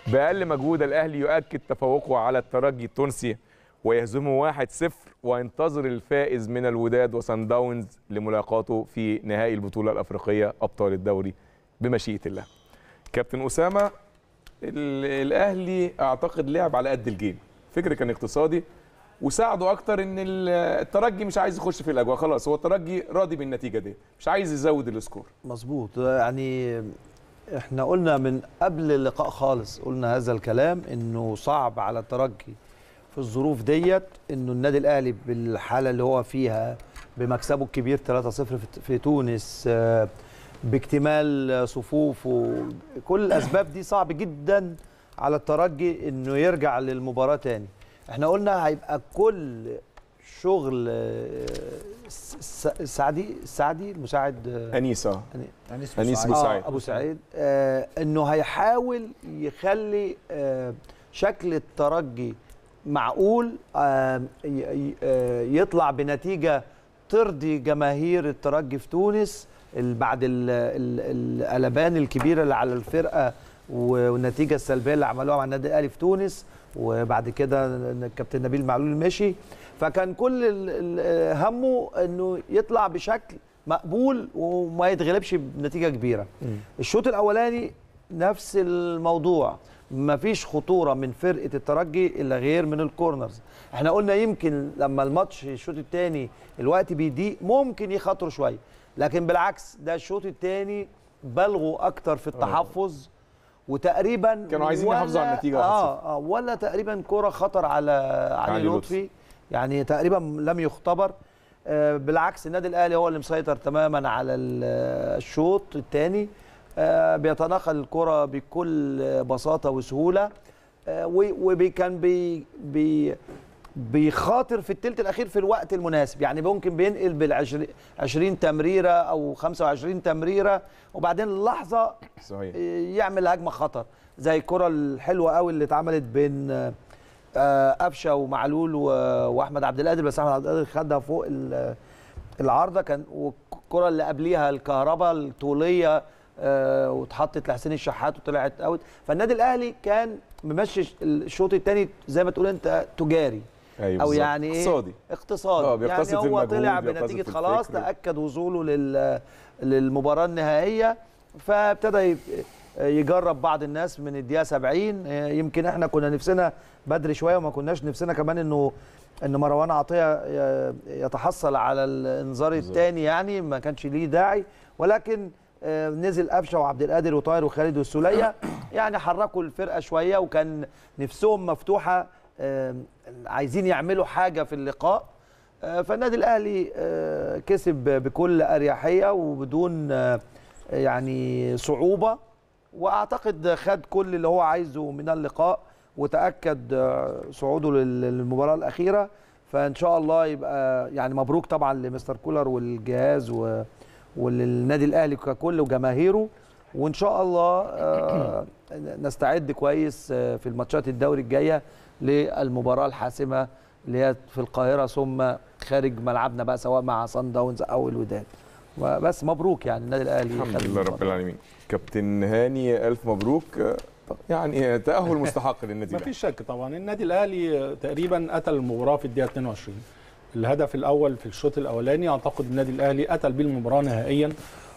بأقل مجهود الأهلي يؤكد تفوقه على الترجي التونسي ويهزمه 1-0 وينتظر الفائز من الوداد وسان داونز لملاقاته في نهائي البطولة الأفريقية أبطال الدوري بمشيئة الله. كابتن أسامة ال- الأهلي أعتقد لعب على قد الجيم. فكر كان اقتصادي وساعده أكتر إن ال- الترجي مش عايز يخش في الأجواء خلاص هو الترجي راضي بالنتيجة دي مش عايز يزود السكور. مظبوط يعني احنا قلنا من قبل اللقاء خالص قلنا هذا الكلام انه صعب على الترجي في الظروف ديت انه النادي الاهلي بالحاله اللي هو فيها بمكسبه الكبير 3-0 في- في تونس آه، باكتمال صفوف وكل الاسباب دي صعب جدا على الترجي انه يرجع للمباراه تاني احنا قلنا هيبقى كل شغل آه، س- س- السعدي السعدي المساعد آه، أنيس اه أنيس أنيس بوسعيد. بوسعيد. آه ابو سعيد آه انه هيحاول يخلي آه شكل الترجي معقول آه ي- ي- آه يطلع بنتيجه ترضي جماهير الترجي في تونس ال- بعد ال- ال- القلبان الكبيره اللي على الفرقه و- والنتيجه السلبيه اللي عملوها مع النادي الاهلي في تونس وبعد كده الكابتن نبيل معلول مشي فكان كل ال- ال- همه انه يطلع بشكل مقبول وما يتغلبش بنتيجه كبيره الشوط الاولاني نفس الموضوع مفيش خطوره من فرقه الترجي الا غير من الكورنرز احنا قلنا يمكن لما الماتش الشوط الثاني الوقت بيضيق ممكن يخاطروا شويه لكن بالعكس ده الشوط الثاني بلغوا اكتر في التحفظ وتقريبا كانوا عايزين يحافظوا على ولا- النتيجة 1-0. اه اه ولا تقريبا كره خطر على علي علي لطفي يعني تقريبا لم يختبر آه، بالعكس النادي الاهلي هو اللي مسيطر تماما على ال- الشوط الثاني بيتناقل الكره بكل بساطه وسهوله آه، و- وكان بي بي بيخاطر في الثلث الاخير في الوقت المناسب يعني ممكن بينقل بال 20 تمريره او 25 تمريره وبعدين اللحظه صحيح يعمل هجمه خطر زي الكره الحلوه قوي اللي اتعملت بين آه، آه، قفشه ومعلول و- واحمد عبد القادر بس احمد عبد القادر خدها فوق ال- العارضه كان والكره اللي قبليها الكهرباء الطوليه آه، واتحطت لحسين الشحات وطلعت اوت فالنادي الاهلي كان ممشي الشوط الثاني زي ما تقول انت تجاري ايوه او بالظبط. يعني ايه اقتصادي اقتصادي آه، بيقتصد يعني في هو المجهود، طلع بيقتصد بنتيجه في خلاص الفكر. تاكد وصوله لل للمباراه النهائيه فابتدى ي- يجرب بعض الناس من الدقيقه 70 يمكن احنا كنا نفسنا بدري شويه وما كناش نفسنا كمان انه ان مروان عطيه ي- يتحصل على الانذار الثاني يعني ما كانش ليه داعي ولكن آه، نزل قفشه وعبد القادر وطاهر وخالد والسوليه يعني حركوا الفرقه شويه وكان نفسهم مفتوحه آه، عايزين يعملوا حاجه في اللقاء آه، فالنادي الاهلي آه، كسب بكل اريحيه وبدون آه، يعني صعوبه واعتقد خد كل اللي هو عايزه من اللقاء وتاكد آه، صعوده لل- للمباراه الاخيره فان شاء الله يبقى يعني مبروك طبعا لمستر كولر والجهاز و- وللنادي الاهلي ككل وجماهيره وان شاء الله آه، نستعد كويس آه، في الماتشات الدوري الجايه للمباراه الحاسمه اللي هي في القاهره ثم خارج ملعبنا بقى سواء مع صن داونز او الوداد بس مبروك يعني النادي الاهلي الحمد خد لله رب المباراة. العالمين كابتن هاني الف مبروك يعني تاهل مستحق للنادي ما الأهلي. فيش شك طبعا النادي الاهلي تقريبا قتل المباراه في الدقيقه 22 الهدف الاول في الشوط الاولاني اعتقد النادي الاهلي قتل بيه المباراه نهائيا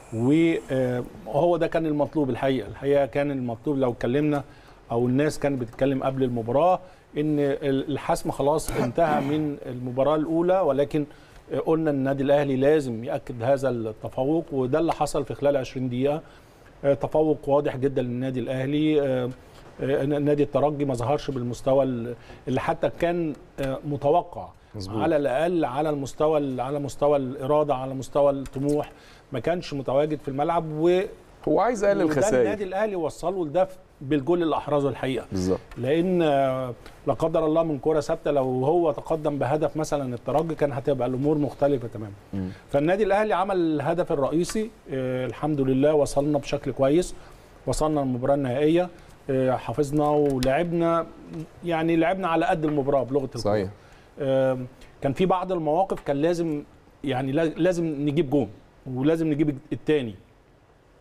وهو ده كان المطلوب الحقيقه الحقيقه كان المطلوب لو اتكلمنا او الناس كانت بتتكلم قبل المباراه ان الحسم خلاص انتهى من المباراه الاولى ولكن قلنا النادي الاهلي لازم ياكد هذا التفوق وده اللي حصل في خلال 20 دقيقه تفوق واضح جدا للنادي الاهلي آه، آه، نادي الترجي ما ظهرش بالمستوى ال- اللي حتى كان آه، متوقع مظبوط. على الاقل على المستوى ال- على مستوى الاراده على مستوى الطموح ما كانش متواجد في الملعب و هو عايز يقلل وده النادي الخسائر الاهلي وصله لده بالجول اللي احرزه الحقيقه بالظبط لان آه، لا قدر الله من كره ثابته لو هو تقدم بهدف مثلا الترجي كان هتبقى الامور مختلفه تماما مم. فالنادي الاهلي عمل الهدف الرئيسي آه، الحمد لله وصلنا بشكل كويس وصلنا المباراه النهائيه آه، حافظنا ولعبنا يعني لعبنا على قد المباراه بلغه الكورة. صحيح آم، كان في بعض المواقف كان لازم يعني لا- لازم نجيب جون ولازم نجيب الثاني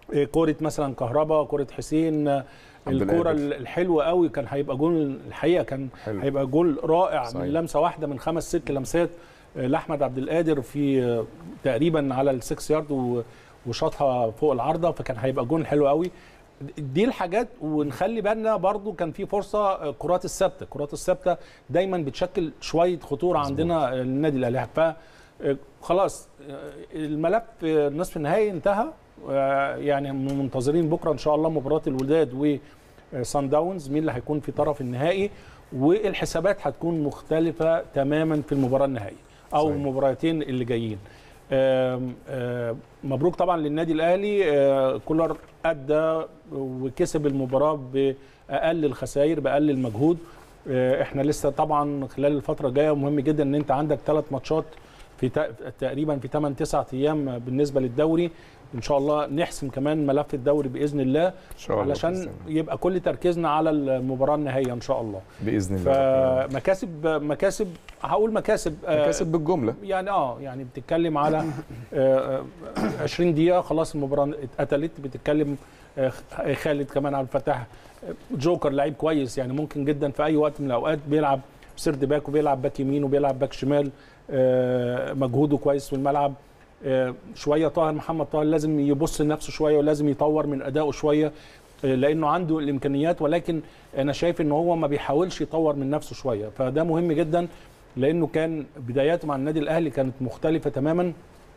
إيه، كوره مثلا كهربا كوره حسين آه، عبد الكوره القادر. الحلوه قوي كان هيبقى جول الحقيقه كان حلو. هيبقى جول رائع صحيح. من لمسه واحده من خمس ست لمسات آه، لاحمد عبد القادر في آه، تقريبا على السكس يارد و- وشاطها فوق العارضه فكان هيبقى جول حلو قوي دي الحاجات ونخلي بالنا برضو كان في فرصه آه، كرات الثابته كرات الثابته دايما بتشكل شويه خطوره عندنا آه، النادي الاهلي ف آه، خلاص آه، الملف آه، نصف النهائي انتهى آه، يعني منتظرين بكره ان شاء الله مباراه الوداد وسان داونز مين اللي هيكون في طرف النهائي والحسابات هتكون مختلفه تماما في المباراه النهائيه او صحيح. المباراتين اللي جايين آم، آم، مبروك طبعا للنادي الاهلي آه، كولر ادى وكسب المباراه باقل الخسائر باقل المجهود آه، احنا لسه طبعا خلال الفتره الجايه مهم جدا ان انت عندك ثلاث ماتشات في تق- تقريبا في 8 9 ايام بالنسبه للدوري ان شاء الله نحسم كمان ملف الدوري باذن الله ان شاء الله علشان بإذن الله. يبقى كل تركيزنا على المباراه النهائيه ان شاء الله باذن الله رب العالمين. فمكاسب مكاسب هقول مكاسب آه، مكاسب بالجمله يعني اه يعني بتتكلم على آه، آه، 20 دقيقة خلاص المباراة اتقتلت بتتكلم آه، خالد كمان عبد الفتاح آه، جوكر لعيب كويس يعني ممكن جدا في أي وقت من الأوقات بيلعب سيرد باك وبيلعب باك يمين وبيلعب باك شمال آه، مجهوده كويس في الملعب آه، شوية طاهر محمد طاهر لازم يبص لنفسه شوية ولازم يطور من أدائه شوية آه، لأنه عنده الإمكانيات ولكن أنا شايف إن هو ما بيحاولش يطور من نفسه شوية فده مهم جدا لانه كان بداياته مع النادي الاهلي كانت مختلفه تماما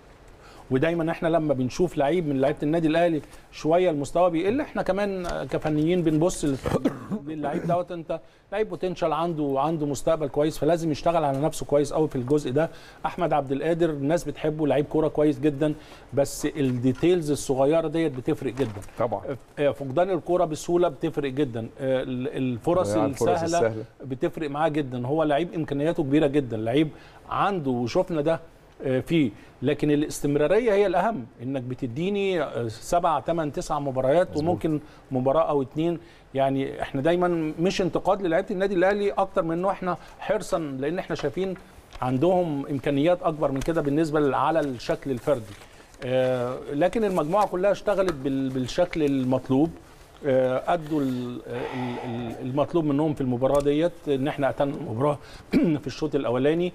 ودايما احنا لما بنشوف لعيب من لعيبه النادي الاهلي شويه المستوى بيقل احنا كمان كفنيين بنبص لل- للعيب دوت انت لعيب بوتنشال عنده عنده مستقبل كويس فلازم يشتغل على نفسه كويس قوي في الجزء ده احمد عبد القادر الناس بتحبه لعيب كوره كويس جدا بس الديتيلز الصغيره ديت بتفرق جدا طبعا آه، فقدان الكوره بسهوله بتفرق جدا آه، ال- الفرص ضياع الفرص السهله السهلة. بتفرق معاه جدا هو لعيب امكانياته كبيره جدا لعيب عنده وشفنا ده آه، فيه لكن الاستمراريه هي الاهم انك بتديني آه، سبع ثمان تسع مباريات مظبوط. وممكن مباراه او اتنين يعني احنا دايما مش انتقاد للعيبه النادي الاهلي اكتر من انه احنا حرصا لان احنا شايفين عندهم امكانيات اكبر من كده بالنسبه على الشكل الفردي آه، لكن المجموعه كلها اشتغلت بال- بالشكل المطلوب آه، ادوا ال- ال- ال- المطلوب منهم في المباراه ديت ان احنا قتلنا المباراه في الشوط الاولاني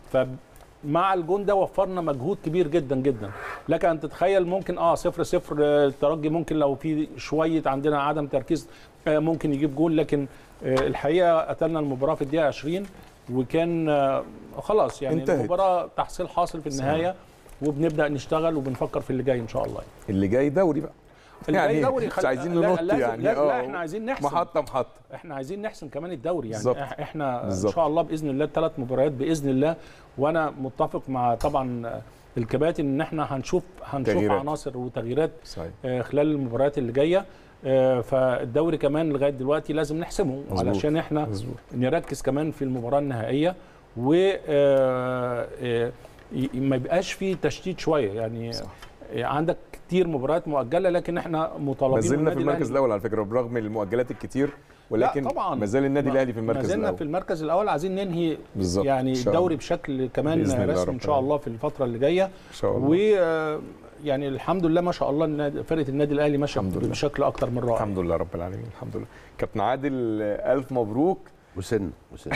فمع الجون ده وفرنا مجهود كبير جدا جدا لك ان تتخيل ممكن اه صفر صفر آه، الترجي ممكن لو في شويه عندنا عدم تركيز آه، ممكن يجيب جول لكن آه، الحقيقه قتلنا المباراه في الدقيقه 20 وكان آه، خلاص يعني انتهت. المباراه تحصيل حاصل في النهايه وبنبدا نشتغل وبنفكر في اللي جاي ان شاء الله اللي جاي دوري بقى اللي جاي يعني دوري مش خل- عايزين لا- ننط لازم- يعني لا, آه. لا احنا عايزين نحسم محطه محطه احنا عايزين نحسم كمان الدوري يعني بالظبط. إح- احنا بالظبط. ان شاء الله باذن الله الثلاث مباريات باذن الله وانا متفق مع طبعا الكباتن ان احنا هنشوف هنشوف تغييرات. عناصر وتغييرات صحيح آه، خلال المباريات اللي جايه آه، فالدوري كمان لغايه دلوقتي لازم نحسمه مظبوط. علشان احنا مظبوط نركز كمان في المباراه النهائيه و آه، آه، ي- ما يبقاش في تشتيت شويه يعني صح. آه، عندك كتير مباريات مؤجله لكن احنا مطالبين ما زلنا والنادي في المركز الأهلي الاول على فكره برغم المؤجلات الكتير ولكن طبعاً. ما زال النادي ما- الاهلي في ما المركز زلنا الاول في المركز الاول عايزين ننهي بالظبط يعني إن شاء الدوري الله. بشكل كمان بإذن الله رسمي رب ان شاء العالمين. الله في الفتره اللي جايه ان شاء الله و آه، يعني الحمد لله ما شاء الله النادي- فرقه النادي الاهلي ماشيه الحمد لله. بشكل اكتر من رائع الحمد لله رب العالمين الحمد لله كابتن عادل الف مبروك وسن وسن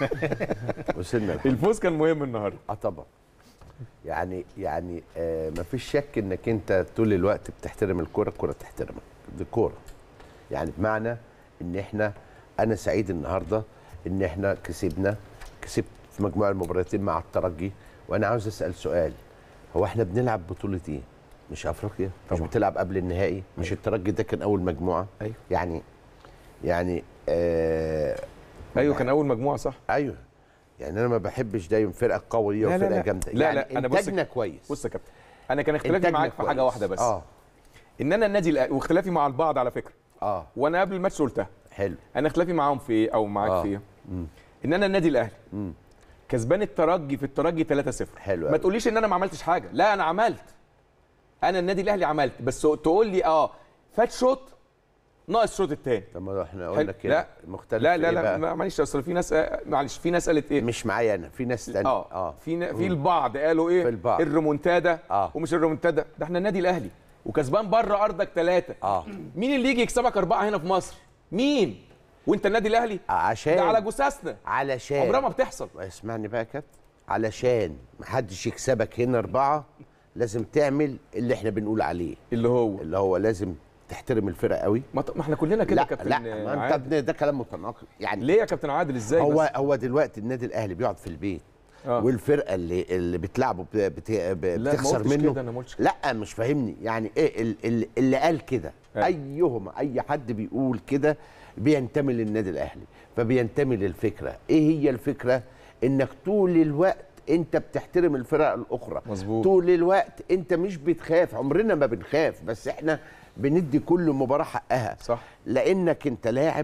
وسن الحمد الفوز كان مهم النهارده اه طبعا يعني يعني آه مفيش شك انك انت طول الوقت بتحترم الكوره الكوره تحترمك دي كوره يعني بمعنى ان احنا انا سعيد النهارده ان احنا كسبنا كسبت في مجموع المباراتين مع الترجي وانا عاوز اسال سؤال هو احنا بنلعب بطوله ايه مش افريقيا مش طبعا. بتلعب قبل النهائي مش الترجي ده كان اول مجموعه أيوة. يعني يعني آه ايوه كان اول مجموعه صح ايوه يعني انا ما بحبش دايما فرقه قويه لا، لا، وفرقه لا. جامده لا، يعني لا، أنا بص- انتاجنا كويس بص يا كابتن انا كان اختلافي إنتاجنا معاك في حاجه كويس. واحده بس اه ان انا النادي الاهلي واختلافي مع البعض على فكره اه وانا قبل الماتش قلتها حلو انا اختلافي معاهم في ايه او معاك آه. في ايه مم. ان انا النادي الاهلي مم. كسبان الترجي في الترجي 3-0 حلو ما أوي. تقوليش ان انا ما عملتش حاجه لا انا عملت انا النادي الاهلي عملت بس تقول لي اه فات شوط ناقص الشوط الثاني طب ما احنا حلو. قلنا كده لا. مختلف لا في لا إيه لا بقى؟ ما- معلش اصل في ناس آه، معلش في ناس قالت ايه مش معايا انا في ناس تانية اه في ن- في البعض قالوا ايه في البعض. الريمونتادا آه. ومش الريمونتادا ده احنا النادي الاهلي وكسبان بره ارضك ثلاثه اه مين اللي يجي يكسبك اربعه هنا في مصر مين وانت النادي الاهلي عشان ده على جثثنا علشان عمرها ما بتحصل اسمعني بقى يا كابتن علشان محدش يكسبك هنا اربعه لازم تعمل اللي احنا بنقول عليه اللي هو اللي هو لازم تحترم الفرقه قوي ما ط- ما احنا كلنا كده لا يا كابتن لا ما انت عادل. ابن- ده كلام متناقض يعني ليه يا كابتن عادل ازاي هو بس؟ هو دلوقتي النادي الاهلي بيقعد في البيت آه. والفرقه اللي اللي بتلعبه بت- بت- ب- لا، ما بتخسر قلتش منه كده، أنا ما قلتش كده. لا مش فاهمني يعني ايه ال- ال- اللي قال كده أيوة. ايهما اي حد بيقول كده بينتمي للنادي الاهلي فبينتمي للفكره ايه هي الفكره انك طول الوقت انت بتحترم الفرق الاخرى مظبوط. طول الوقت انت مش بتخاف عمرنا ما بنخاف بس احنا بندي كل مباراه حقها صح. لانك انت لاعب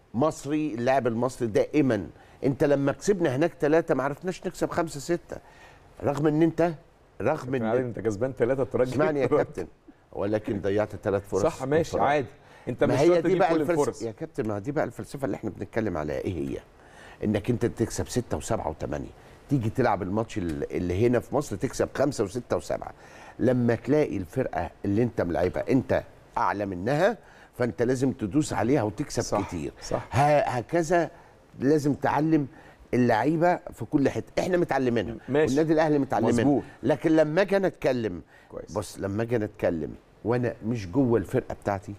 مصري اللاعب المصري دائما انت لما كسبنا هناك ثلاثة ما عرفناش نكسب خمسة ستة رغم ان انت رغم كابتن عادل ان انت كسبان ثلاثه ترجي اسمعني يا كابتن ولكن ضيعت ثلاث فرص صح ماشي انفراد. عادي انت مش ما هي شرط دي تجيب بقى كل الفلسفه الفرص يا كابتن ما دي بقى الفلسفه اللي احنا بنتكلم عليها ايه هي انك انت تكسب ستة وسبعة وثمانية تيجي تلعب الماتش ال- اللي هنا في مصر تكسب خمسة وستة وسبعة لما تلاقي الفرقة اللي انت ملعبها انت اعلى منها فانت لازم تدوس عليها وتكسب صح، كتير صح. ه- هكذا لازم تعلم اللعيبه في كل حته احنا متعلمينها ماشي. والنادي الاهلي متعلمينها مظبوط. لكن لما اجي انا اتكلم كويس. بص لما اجي انا اتكلم وانا مش جوه الفرقه بتاعتي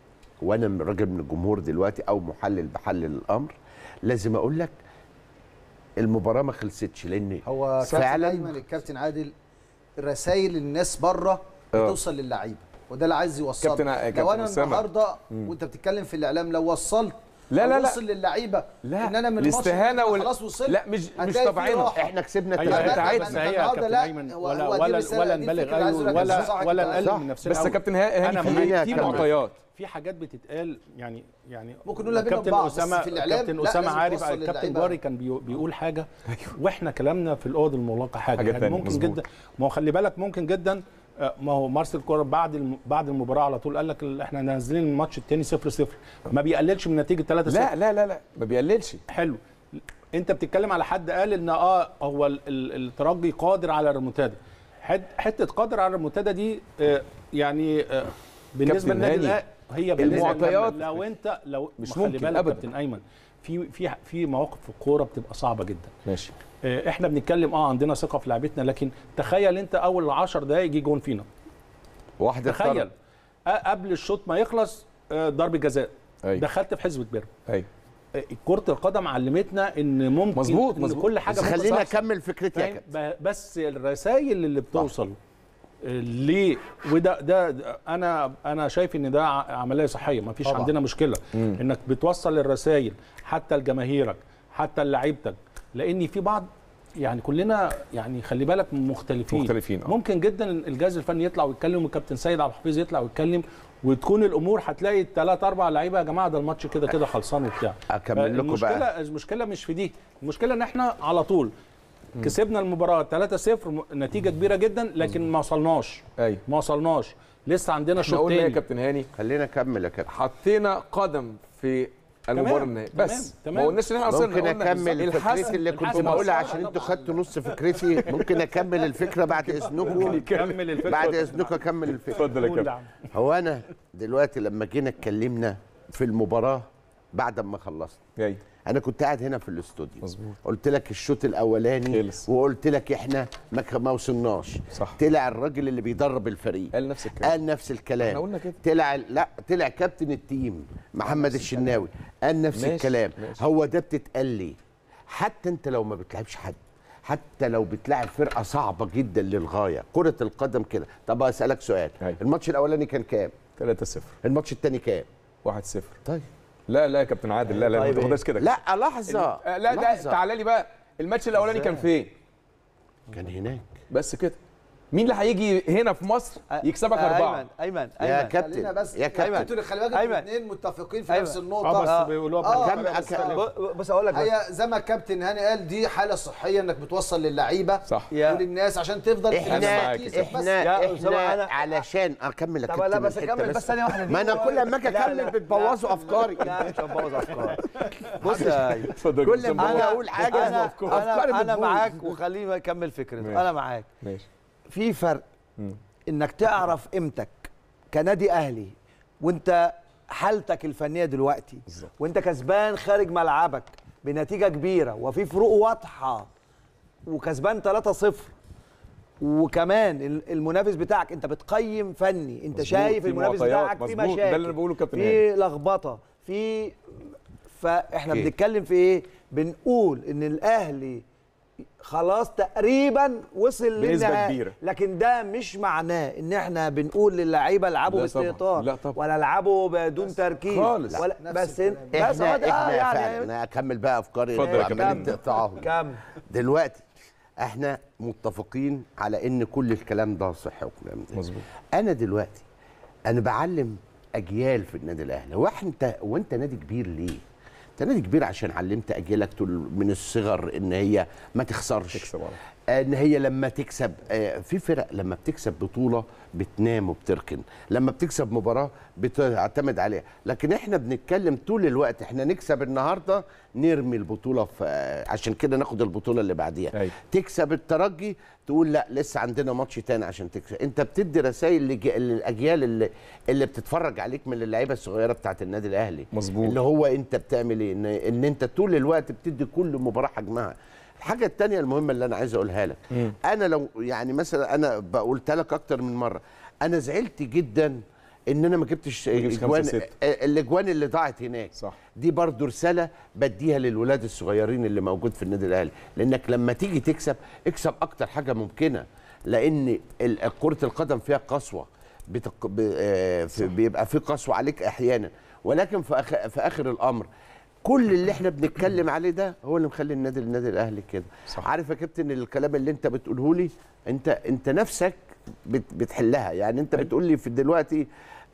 وانا راجل من الجمهور دلوقتي او محلل بحلل الامر لازم اقول لك المباراه ما خلصتش لان هو فعلا فعلا دايما الكابتن عادل رسائل الناس بره آه. بتوصل للعيبه وده اللي عايز يوصله كابتن- كابتن لو انا أسامة. النهارده وانت بتتكلم في الاعلام لو وصلت لا، أو لا، لا. وصل للعيبه لا ان انا من الماتش الاستهانه ده وال... خلاص وصلت لا مش مش هتلاقي في طبيعينا راحة. احنا كسبنا ايوه أنت انت عايز- عايز هي يا النهاردة كابتن لا، ايمن هو- ولا هو دي ولا الرسالة، ولا دي نبالغ الفكرة اللي عايز ايوه أقول لك. ولا صح ولا كده. نقلل صح. من نفسنا بس يا أوي. كابتن هاني أنا في معاك. في أنا معطيات في حاجات بتتقال يعني يعني ممكن نقولها بينا كابتن وبعض، بس اسامه في الإعلام كابتن لا، اسامه لازم عارف توصل كابتن للعيبة. جاري كان بيو- بيقول حاجه واحنا كلامنا في الاوض المغلقه حاجه, حاجة يعني تانية، ممكن مظبوط. جدا ما هو خلي بالك ممكن جدا آه، ما هو مارسيل كولر بعد الم... بعد المباراه على طول قال لك ال- احنا نازلين الماتش الثاني 0 0 ما بيقللش من نتيجه 3 0 لا لا لا لا ما بيقللش حلو انت بتتكلم على حد قال ان اه هو ال- ال- الترجي قادر على الريمونتادا حت- حته قادر على الريمونتادا دي آه، يعني آه، بالنسبه كابتن للنادي هاني، الأهلي هي بالنسبة المعطيات لنا- لو انت لو مش خلي ممكن بالك أبداً. كابتن ايمن في في في مواقف في الكوره بتبقى صعبه جدا ماشي آه، احنا بنتكلم اه عندنا ثقه في لعبتنا لكن تخيل انت اول 10 دقائق يجي جون فينا واحده تخيل آه، قبل الشوط ما يخلص آه، ضربه جزاء أيوة. دخلت في حزب كبير ايوه آه، كره القدم علمتنا ان ممكن مظبوط، إن مظبوط. كل حاجه بس ممكن خلينا تحصل. اكمل فكرتي يا فاهم؟ كابتن ب- بس الرسائل اللي بتوصل آه، ليه وده ده ده انا انا شايف ان ده ع- عمليه صحيه ما فيش طبعا. عندنا مشكله مم. انك بتوصل الرسائل حتى لجماهيرك حتى لعيبتك لان في بعض يعني كلنا يعني خلي بالك مختلفين مختلفين، آه. ممكن جدا الجهاز الفني يطلع ويتكلم والكابتن سيد عبد الحفيظ يطلع ويتكلم وتكون الامور هتلاقي ثلاث اربع لعيبه يا جماعه ده الماتش كده كده خلصان وبتاع اكمل لكم المشكله بقى المشكله مش في دي المشكله ان احنا على طول كسبنا المباراه 3-0 م- نتيجه كبيره جدا لكن ما وصلناش ايوه ما وصلناش لسه عندنا احنا شوط قلنا يا تاني كابتن هاني خلينا اكمل يا كابتن حطينا قدم في المباراه تمام، النهائيه تمام، بس تمام. ما قلناش ان احنا وصلنا ممكن قلنا اكمل الحسم فكرتي اللي كنت الحسم بقولها بس. عشان انتوا خدتوا نص فكرتي ممكن اكمل الفكره بعد اذنكم كمل الفكره بعد اذنكم اكمل الفكره اتفضل يا قول يا كابتن عم. هو انا دلوقتي لما جينا اتكلمنا في المباراه بعد ما خلصنا جاي انا كنت قاعد هنا في الاستوديو مظبوط. قلت لك الشوط الاولاني خلص. وقلت لك احنا ما ك- ما وصلناش صح. طلع الراجل اللي بيدرب الفريق قال نفس الكلام قال نفس الكلام احنا قلنا كده. طلع لا طلع كابتن التيم محمد الشناوي قال نفس ماشي، الكلام ماشي. هو ده بتتقال ليه حتى انت لو ما بتلعبش حد حتى لو بتلعب فرقه صعبه جدا للغايه كره القدم كده طب اسالك سؤال أيوة. الماتش الاولاني كان كام 3-0 الماتش الثاني كام 1-0 طيب لا لا يا كابتن عادل لا لا ما طيب تاخدهاش كده لا لحظه آه، لا ده لحظة. تعالى لي بقى الماتش الاولاني كان فين كان هناك بس كده مين اللي هيجي هنا في مصر يكسبك اربعه ايمن ايمن يا ايمن كابتن خلينا بس يا كابتن انتوا خلي بالك أيمن. الاثنين متفقين في أيمن. نفس اه النقطه بس بيقولوها آه، بطريقة كم- مختلفة. ب- بس اقول لك بس. هي زي ما الكابتن هاني قال دي حاله صحيه انك بتوصل للعيبه صح يا- وللناس عشان تفضل في احنا نفس معاك. التركيز. بس احنا يا أسامة، احنا أنا- علشان اكمل يا طب كابتن لا بس الحتة اكمل بس ثانيه واحده دي. ما انا كل ما اجي لا، لا، اكمل بتبوظوا لا. افكاري لا مش هنبوظ افكار بص يا أيمن. اتفضل كل ما اجي انا اقول حاجه انا افكاري انا, أنا بتبوظ. معاك وخليني اكمل فكرتي ماشي. انا معاك ماشي في فرق مم. انك تعرف قيمتك كنادي اهلي وانت حالتك الفنيه دلوقتي بالظبط. وانت كسبان خارج ملعبك بنتيجه كبيره وفي فروق واضحه وكسبان 3-0 وكمان ال- المنافس بتاعك انت بتقيم فني انت مظبوط، شايف في المنافس معطيات، بتاعك في مظبوط، ده مشاكل اللي أنا بقوله كابتن في لخبطه في فاحنا أوكي. بنتكلم في ايه بنقول ان الاهلي خلاص تقريبا وصل بنسبة للنهائي كبيرة. لكن ده مش معناه ان احنا بنقول للعيبه العبوا لا طبعاً، باستهتار لا طبعاً. ولا العبوا بدون تركيز خالص. ولا نفس بس الكلام. بس احنا هو ده- احنا آه فعلا يعني انا اكمل بقى افكاري اتفضل يا انتوا عمالين كابتن. تقطعوهم كم دلوقتي احنا متفقين على ان كل الكلام ده صح والكلام ده مظبوط انا دلوقتي انا بعلم اجيال في النادي الاهلي وانت وانت نادي كبير ليه انت نادي كبير عشان علمت اجيالك طول من الصغر ان هي ما تخسرش تكسب على ان هي لما تكسب آه، في فرق لما بتكسب بطوله بتنام وبتركن لما بتكسب مباراه بتعتمد عليها لكن احنا بنتكلم طول الوقت احنا نكسب النهارده نرمي البطوله في آه، عشان كده ناخد البطوله اللي بعديها أيوة. تكسب الترجي تقول لا لسه عندنا ماتش تاني عشان تكسب انت بتدي رسائل لج- للاجيال اللي اللي بتتفرج عليك من اللعيبه الصغيره بتاعت النادي الاهلي مظبوط. اللي هو انت بتعمل ايه ان, ان انت طول الوقت بتدي كل مباراه حجمها الحاجه التانية المهمه اللي انا عايز اقولها لك انا لو يعني مثلا انا بقولت لك اكتر من مره انا زعلت جدا ان انا ما جبتش جبتش خمسة اجوان ستة. الاجوان اللي ضاعت هناك صح. دي برضو رساله بديها للولاد الصغيرين اللي موجود في النادي الاهلي لانك لما تيجي تكسب اكسب اكتر حاجه ممكنه لان ال- كره القدم فيها قسوه بتق... ب... آه، في- بيبقى في قسوه عليك احيانا ولكن في, أخ... في اخر الامر كل اللي احنا بنتكلم عليه ده هو اللي مخلي النادي النادي الاهلي كده صح. عارف يا كابتن الكلام اللي انت بتقوله لي انت انت نفسك بت... بتحلها يعني انت بتقول لي في دلوقتي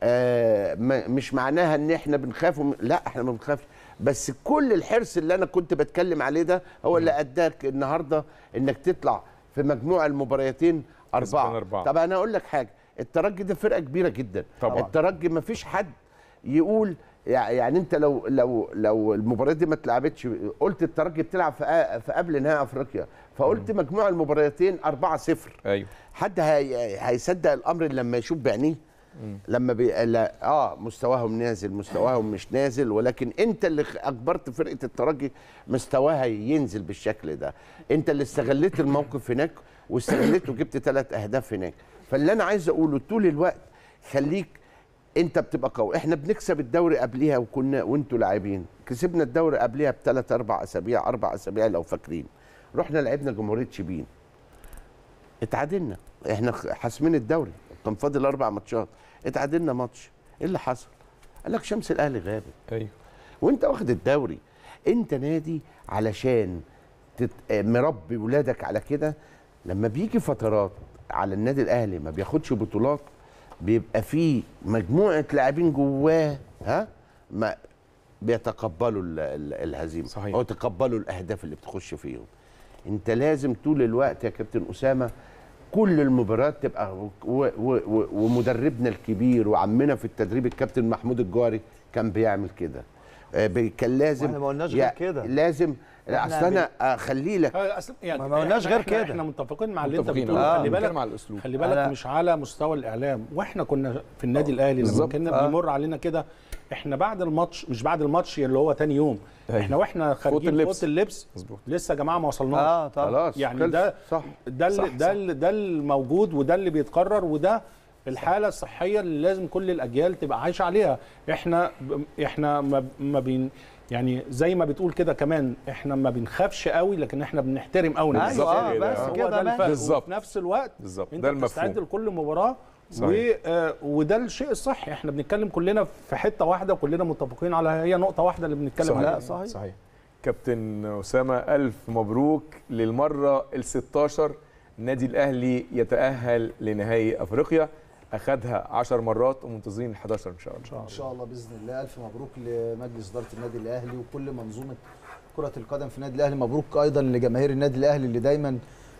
آه ما مش معناها ان احنا بنخاف وم... لا احنا ما بنخافش بس كل الحرص اللي انا كنت بتكلم عليه ده هو اللي اداك النهارده انك تطلع في مجموع المباريتين كسبان اربعه أربعة. طب انا اقول لك حاجه الترجي ده فرقه كبيره جدا طبعاً. الترجي ما فيش حد يقول يع- يعني انت لو لو لو المباريات دي ما اتلعبتش قلت الترجي بتلعب في آ- في قبل نهائي افريقيا فقلت مجموع المباريتين 4-0 ايوه حد هي هيصدق الامر لما يشوف بعينيه لما بي... لا اه مستواهم نازل مستواهم مش نازل ولكن انت اللي خ- اجبرت فرقه الترجي مستواها ينزل بالشكل ده انت اللي استغليت الموقف هناك واستغليت وجبت ثلاث اهداف هناك فاللي انا عايز اقوله طول الوقت خليك انت بتبقى قوي احنا بنكسب الدوري قبليها وكنا وانتوا لاعبين كسبنا الدوري قبليها بثلاث اربع اسابيع اربع اسابيع لو فاكرين رحنا لعبنا جمهوريه شبين اتعادلنا احنا خ- حاسمين الدوري كان فاضل اربع ماتشات اتعادلنا ماتش ايه اللي حصل قال لك شمس الاهلي غابت ايوه وانت واخد الدوري انت نادي علشان تت... آه، مربي ولادك على كده لما بيجي فترات على النادي الاهلي ما بياخدش بطولات بيبقى فيه مجموعه لاعبين جواه ها ما بيتقبلوا ال- ال- الهزيمه صحيح. او يتقبلوا الاهداف اللي بتخش فيهم انت لازم طول الوقت يا كابتن اسامه كل المباريات تبقى و و و ومدربنا الكبير وعمنا في التدريب الكابتن محمود الجاري كان بيعمل كده آه، بي- كان لازم واحنا ما قلناش يا- غير كده. لازم احنا اصل انا اخلي لك آه، أصل يعني ما- ما قلناش إحنا- غير إحنا- كده. احنا متفقين مع اللي انت متفقين بتقوله آه. خلي بالك بنتكلم على الاسلوب خلي بالك أنا- مش على مستوى الاعلام واحنا كنا في النادي الاهلي لما بالظبط. كنا آه. بيمر علينا كده احنا بعد الماتش مش بعد الماتش اللي هو تاني يوم أيوة. احنا واحنا خارجين في اللبس. اوضه اللبس مظبوط. لسه يا جماعه ما وصلناش اه طبعا خلاص يعني خلص. ده صح ده صح، اللي ده صح. اللي ده الموجود وده اللي بيتكرر وده الحاله الصحيه اللي لازم كل الاجيال تبقى عايشه عليها احنا ب- احنا ما ما بين يعني زي ما بتقول كده كمان احنا ما بنخافش قوي لكن احنا بنحترم قوي ايوه بالظبط اه كده. بس هو هو كده ده بس. الفرق بالظبط. وفي نفس الوقت بالظبط انت ده بتستعد المفهوم لكل مباراه و... صحيح. آه وده الشيء الصحي احنا بنتكلم كلنا في حته واحده وكلنا متفقين على هي نقطه واحده اللي بنتكلم صحيح. عليها لا، صحيح. صحيح كابتن اسامه الف مبروك للمره ال 16 النادي الاهلي يتاهل لنهائي افريقيا اخذها 10 مرات ومنتظرين ال 11 ان شاء الله ان شاء الله باذن الله الف مبروك لمجلس اداره النادي الاهلي وكل منظومه كره القدم في النادي الاهلي مبروك ايضا لجماهير النادي الاهلي اللي دايما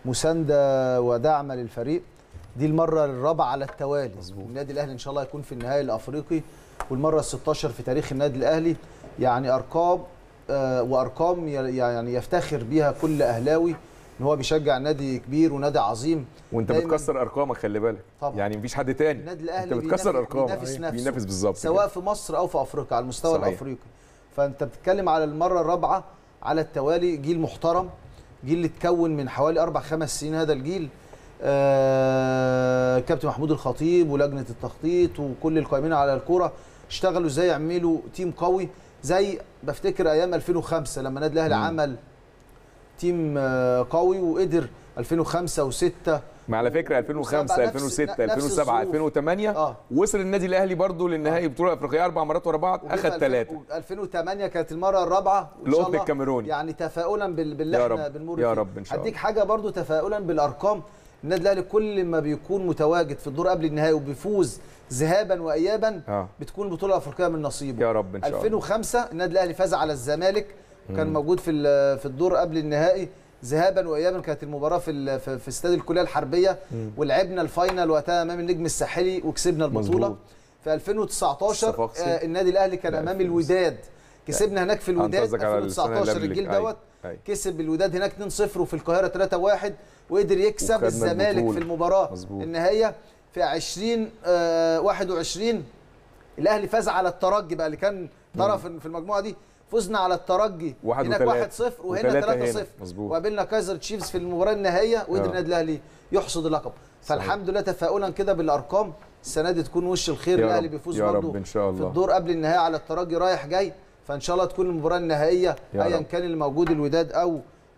مسانده وداعمه للفريق دي المره الرابعه على التوالي مظبوط. النادي الاهلي ان شاء الله يكون في النهائي الافريقي والمره ال 16 في تاريخ النادي الاهلي يعني ارقام آه، وارقام ي- يعني يفتخر بيها كل اهلاوي ان هو بيشجع نادي كبير ونادي عظيم وانت دايماً- بتكسر ارقامك خلي بالك طبعا. يعني مفيش حد تاني النادي الاهلي انت بتكسر بينافس- ارقامك بينافس نفسه. بينافس بالظبط سواء كده. في مصر او في افريقيا على المستوى صحيح. الافريقي فانت بتتكلم على المره الرابعه على التوالي جيل محترم جيل اللي اتكون من حوالي اربع خمس سنين هذا الجيل آه كابتن محمود الخطيب ولجنه التخطيط وكل القائمين على الكوره اشتغلوا ازاي يعملوا تيم قوي زي بفتكر ايام 2005 لما النادي الاهلي عمل تيم آه، قوي وقدر 2005 و6 ما على فكره 2005 نفس- 2006 نفس 2007 الظروف. 2008 اه وصل النادي الاهلي برضو للنهائي بطوله افريقيه اربع مرات ورا بعض وجه اخذ في ثلاثه 2008 كانت المره الرابعه وإن شاء القطن الله الكاميروني يعني تفاؤلا بال- باللي يا احنا رب، بنمر يا فيه. رب إن شاء هديك حاجه برضو تفاؤلا بالارقام النادي الاهلي كل ما بيكون متواجد في الدور قبل النهائي وبيفوز ذهابا وايابا اه بتكون البطوله الافريقيه من نصيبه يا رب ان شاء الله 2005 النادي الاهلي فاز على الزمالك كان موجود في ال- في الدور قبل النهائي ذهابا وايابا كانت المباراه في ال- في في استاد الكليه الحربيه ولعبنا الفاينل وقتها امام النجم الساحلي وكسبنا البطوله مظبوط. في 2019 الصفاقسي. آه النادي الاهلي كان لا، امام 2006. الوداد كسبنا هناك في أنت الوداد قصدك على السنة اللي 2019 قبل الجيل اللي- دوت أيوة. كسب الوداد هناك 2-0 وفي القاهره 3-1 وقدر يكسب وخدنا الزمالك البطولة. في المباراه مظبوط. النهائيه في 20 آه 21 الاهلي فاز على الترجي بقى اللي كان طرف في المجموعه دي فزنا على الترجي واحد هناك وتلاتة. 1-0 وهنا وتلاتة هنا. 3-0 مظبوط. وقابلنا كايزر تشيفز في المباراه النهائيه وقدر آه. النادي الاهلي يحصد اللقب فالحمد لله تفاؤلا كده بالارقام السنه دي تكون وش الخير يا الاهلي رب، بيفوز يا برضه رب إن شاء في الله. الدور قبل النهائي على الترجي رايح جاي فان شاء الله تكون المباراه النهائيه يا ايا رب. كان اللي موجود الوداد او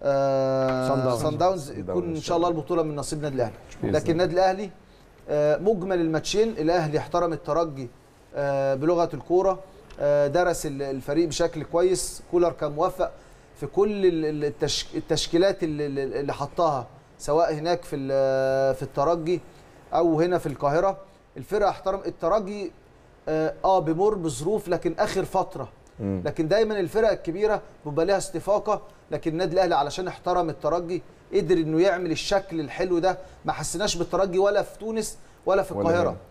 آه صن داونز. صن داونز صن يكون داونز ان إن شاء الله البطوله من نصيب النادي الاهلي بإذن لكن النادي الاهلي آه مجمل الماتشين الاهلي احترم الترجي آه بلغه الكوره آه درس ال- الفريق بشكل كويس كولر كان موفق في كل ال- ال- التش... التشكيلات اللي, اللي اللي حطها سواء هناك في ال- في الترجي او هنا في القاهره الفرقه احترم الترجي اه آه، بيمر بظروف لكن اخر فتره مم. لكن دايما الفرق الكبيره بيبقى لها استفاقه لكن النادي الاهلي علشان احترم الترجي قدر انه يعمل الشكل الحلو ده ما حسيناش بالترجي ولا في تونس ولا في ولا القاهره هنا.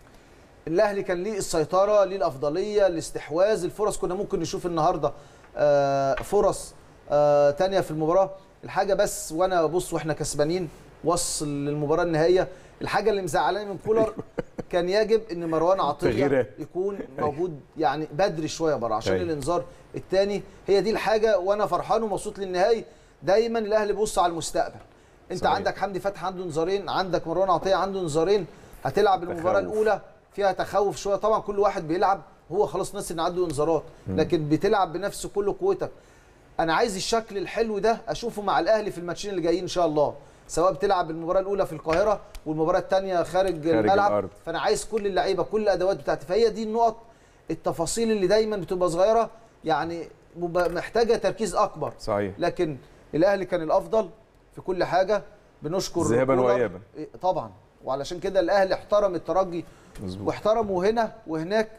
الاهلي كان ليه السيطره ليه الافضليه الاستحواذ الفرص كنا ممكن نشوف النهارده آه، فرص آه، تانية في المباراه الحاجه بس وانا ببص واحنا كسبانين وصل للمباراه النهائيه الحاجه اللي مزعلاني من كولر كان يجب ان مروان عطيه تغييرات. يكون موجود يعني بدري شويه بره عشان أيوة. الانذار الثاني هي دي الحاجه وانا فرحان ومبسوط للنهائي دايما الاهلي بيبص على المستقبل انت صحيح. عندك حمدي فتحي عنده انذارين عندك مروان عطيه عنده انذارين هتلعب المباراه تخوف. الاولى فيها تخوف شويه طبعا كل واحد بيلعب هو خلاص ناس ان عنده انذارات لكن بتلعب بنفس كل قوتك انا عايز الشكل الحلو ده اشوفه مع الاهلي في الماتشين اللي جايين ان شاء الله سواء بتلعب المباراه الاولى في القاهره والمباراه الثانيه خارج, الملعب الأرض. فانا عايز كل اللعيبه كل الادوات بتاعتي فهي دي النقط التفاصيل اللي دايما بتبقى صغيره يعني بيبقى محتاجه تركيز اكبر صحيح لكن الاهلي كان الافضل في كل حاجه بنشكر ذهاباً كولر. وإياباً. إيه، طبعا وعلشان كده الاهلي احترم الترجي مظبوط واحترموا هنا وهناك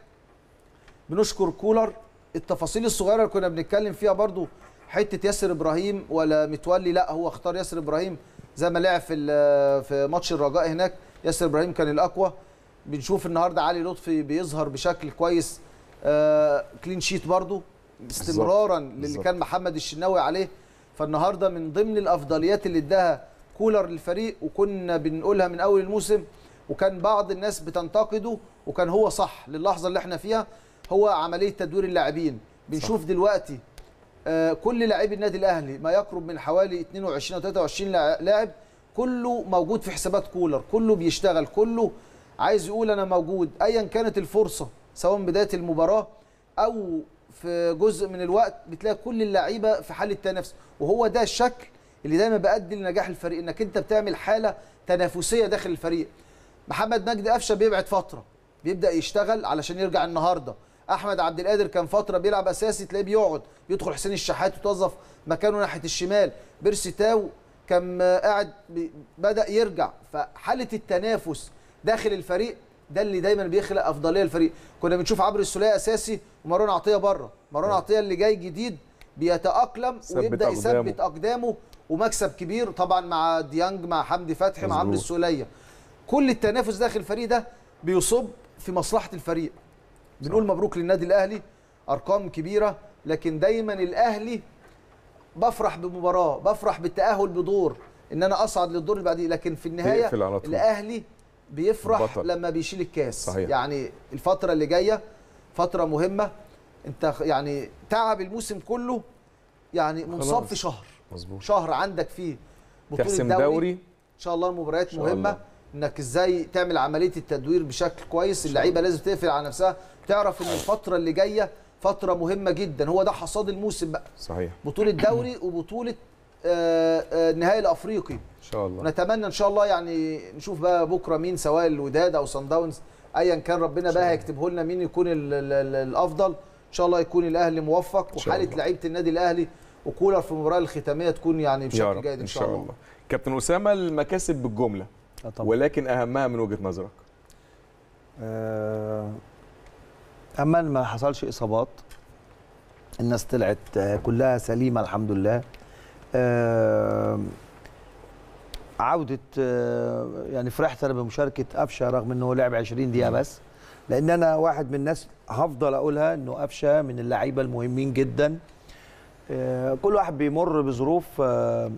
بنشكر كولر التفاصيل الصغيره اللي كنا بنتكلم فيها برضو حته ياسر ابراهيم ولا متولي لا هو اختار ياسر ابراهيم زي ما لعب في ال- في ماتش الرجاء هناك ياسر ابراهيم كان الاقوى بنشوف النهارده علي لطفي بيظهر بشكل كويس آه كلين شيت برضو استمرارا للي بالظبط. كان محمد الشناوي عليه فالنهارده من ضمن الافضليات اللي اداها كولر للفريق وكنا بنقولها من اول الموسم وكان بعض الناس بتنتقده وكان هو صح للحظه اللي احنا فيها هو عمليه تدوير اللاعبين بنشوف دلوقتي آه كل لاعبي النادي الاهلي ما يقرب من حوالي 22 او 23 لاع- لاعب كله موجود في حسابات كولر كله بيشتغل كله عايز يقول انا موجود ايا كانت الفرصه سواء من بدايه المباراه او في جزء من الوقت بتلاقي كل اللعيبه في حاله تنافس وهو ده الشكل اللي دايما بيؤدي لنجاح الفريق انك انت بتعمل حاله تنافسيه داخل الفريق محمد مجدي قفشه بيبعد فتره بيبدا يشتغل علشان يرجع النهارده احمد عبد القادر كان فتره بيلعب اساسي تلاقيه بيقعد بيدخل حسين الشحات يتوظف مكانه ناحيه الشمال بيرسي تاو كان آه، قاعد بي- بدا يرجع فحاله التنافس داخل الفريق ده اللي دايما بيخلق افضليه للفريق كنا بنشوف عمرو السوليه اساسي ومروان عطيه بره مروان عطيه اللي جاي جديد بيتاقلم ثبت ويبدا أقدامه. يثبت اقدامه ومكسب كبير طبعا مع ديانج مع حمدي فتحي مع عمرو مظبوط. السوليه كل التنافس داخل الفريق ده بيصب في مصلحه الفريق بنقول مبروك للنادي الاهلي ارقام كبيره لكن دايما الاهلي بفرح بمباراه بفرح بالتاهل بدور ان انا اصعد للدور اللي بعديه لكن في النهايه تقفل على طول. الاهلي بيفرح بطل. لما بيشيل الكاس صحيح. يعني الفتره اللي جايه فتره مهمه انت خ- يعني تعب الموسم كله يعني منصاب خلاص. في شهر مظبوط شهر عندك فيه بطوله تحسم دوري, دوري ان شاء الله المباريات شاء مهمه الله. انك ازاي تعمل عمليه التدوير بشكل كويس اللعيبه لازم تقفل على نفسها تعرف ان الفتره اللي جايه فتره مهمه جدا هو ده حصاد الموسم بقى صحيح بطوله دوري وبطوله آه، آه، النهائي الافريقي ان شاء الله ونتمنى ان شاء الله يعني نشوف بقى بكره مين سواء الوداد او صن داونز ايا كان ربنا بقى هيكتبه لنا مين يكون ال ال ال الافضل ان شاء الله يكون الاهلي موفق شاء وحاله الله. لعيبه النادي الاهلي وكولر في المباراه الختاميه تكون يعني يا بشكل رب جيد ان شاء الله كابتن اسامه المكاسب بالجمله آه طبعا. ولكن اهمها من وجهه نظرك آه، اما ما حصلش اصابات الناس طلعت آه، كلها سليمه الحمد لله آه، عوده آه، يعني فرحت انا بمشاركه قفشه رغم انه لعب 20 دقيقه بس لان انا واحد من الناس هفضل اقولها انه قفشه من اللعيبه المهمين جدا آه، كل واحد بيمر بظروف آه،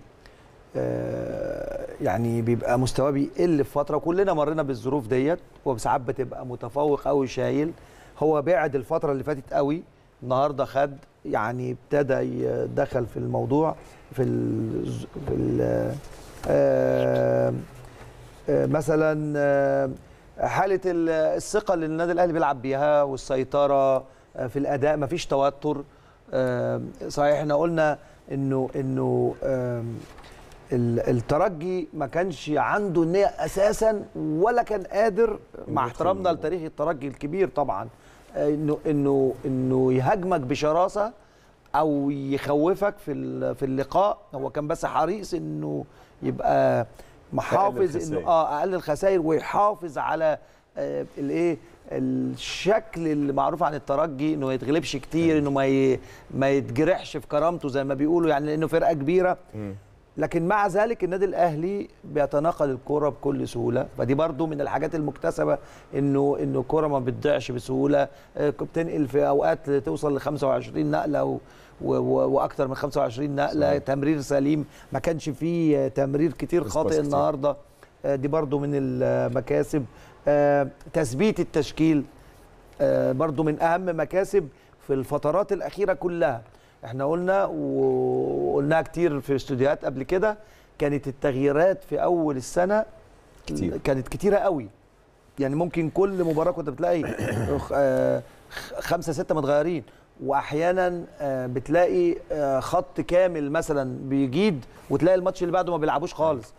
آه، يعني بيبقى مستواه بيقل في فتره وكلنا مرينا بالظروف ديت وساعات بتبقى متفوق قوي شايل هو بعد الفتره اللي فاتت قوي النهارده خد يعني ابتدى يدخل في الموضوع في ال في ال آه، آه، مثلا آه، حاله ال- الثقه اللي النادي الاهلي بيلعب بيها والسيطره آه، في الاداء مفيش توتر آه، صحيح احنا قلنا انه انه آم، ال- الترجي ما كانش عنده النية اساسا ولا كان قادر مع يدخل احترامنا الموضوع. لتاريخ الترجي الكبير طبعا آه، انه انه انه يهاجمك بشراسه او يخوفك في ال- في اللقاء هو كان بس حريص انه يبقى محافظ الخسائر. انه اه اقل الخسائر ويحافظ على آه، الايه الشكل اللي معروف عن الترجي انه ما يتغلبش كتير انه ما ي- ما يتجرحش في كرامته زي ما بيقولوا يعني لانه فرقه كبيره مم. لكن مع ذلك النادي الاهلي بيتناقل الكره بكل سهوله فدي برضو من الحاجات المكتسبه انه انه الكره ما بتضيعش بسهوله آه، بتنقل في اوقات توصل ل 25 نقله و و و واكثر من 25 نقله صحيح. تمرير سليم ما كانش فيه آه، تمرير كتير بس خاطئ كتير. النهارده آه، دي برضو من المكاسب آه، تثبيت التشكيل آه، برضو من اهم مكاسب في الفترات الاخيره كلها احنا قلنا وقلناها كتير في استوديوهات قبل كده كانت التغييرات في اول السنه كتير. كانت كتيره قوي يعني ممكن كل مباراه كنت بتلاقي آه، خمسه سته متغيرين واحيانا آه، بتلاقي آه، خط كامل مثلا بيجيد وتلاقي الماتش اللي بعده ما بيلعبوش خالص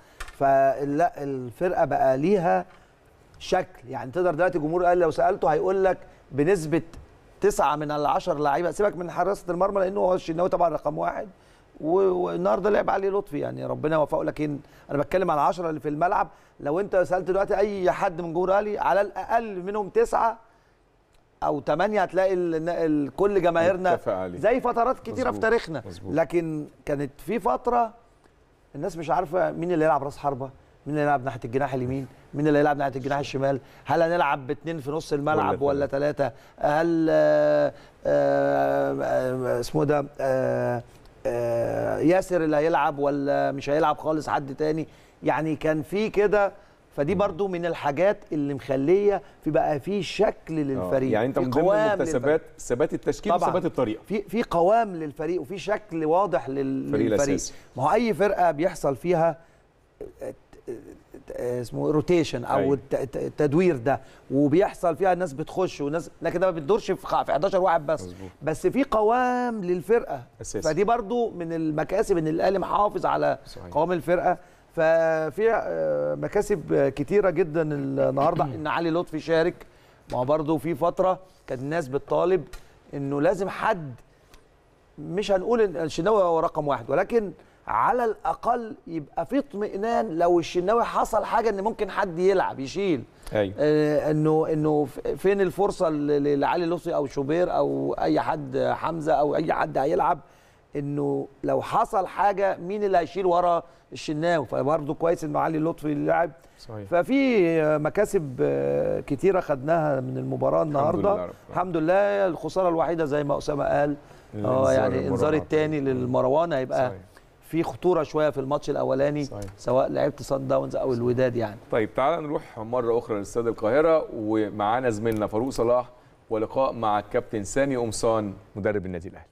فلا الفرقه بقى ليها شكل يعني تقدر دلوقتي الجمهور قال لو سالته هيقول لك بنسبه تسعة من العشر لعيبه سيبك من حراسه المرمى لانه هو الشناوي طبعا رقم واحد و- والنهارده لعب علي لطفي يعني ربنا يوفقه لكن انا بتكلم على العشرة اللي في الملعب لو انت سالت دلوقتي اي حد من جمهور الاهلي على الاقل منهم تسعه او ثمانيه هتلاقي ال- ال- كل جماهيرنا متفق عليه. زي فترات كتيره في مظبوط. تاريخنا مظبوط. لكن كانت في فتره الناس مش عارفه مين اللي يلعب راس حربه مين اللي يلعب ناحيه الجناح اليمين مين اللي يلعب ناحيه الجناح الشمال هل هنلعب باثنين في نص الملعب ولا ولا ثلاثه هل آه، آه، آه، اسمه ده آه، آه، ياسر اللي هيلعب ولا مش هيلعب خالص حد تاني يعني كان في كده فدي برضو من الحاجات اللي مخليه في بقى في شكل آه، للفريق يعني انت في من ضمن قوام المكتسبات ثبات التشكيل طبعاً. وثبات الطريقه في في قوام للفريق وفي شكل واضح لل- الفريق للفريق الأساسي. ما هو اي فرقه بيحصل فيها اسمه روتيشن او أيوة. الت- الت- التدوير ده وبيحصل فيها ناس بتخش وناس لكن ده ما بتدورش في خ- في 11 واحد بس مظبوط. بس في قوام للفرقه أساسي. فدي برضو من المكاسب ان الاهلي محافظ على صحيح. قوام الفرقه ففي آه، مكاسب كتيره جدا النهارده ان علي لطفي شارك ما هو برضه في فتره كانت الناس بتطالب انه لازم حد مش هنقول ان الشناوي هو رقم واحد ولكن على الاقل يبقى في اطمئنان لو الشناوي حصل حاجه ان ممكن حد يلعب يشيل ايوه آه، انه انه ف- فين الفرصه ل- ل- لعلي لطفي او شوبير او اي حد حمزه او اي حد هيلعب انه لو حصل حاجه مين اللي هيشيل ورا الشناوي فبرضه كويس ان علي لطفي اللاعب صحيح ففي مكاسب آه، كتيره خدناها من المباراه لله النهارده رب. الحمد لله الخساره الوحيده زي ما اسامه قال اه الإنذار يعني الانذار المراوغة. الثاني للمروان هيبقى صحيح. في خطوره شويه في الماتش الاولاني صحيح. سواء لعبت صن داونز او الوداد يعني طيب تعال نروح مرة أخرى لاستاد القاهرة ومعانا زميلنا فاروق صلاح ولقاء مع الكابتن سامي قمصان مدرب النادي الأهلي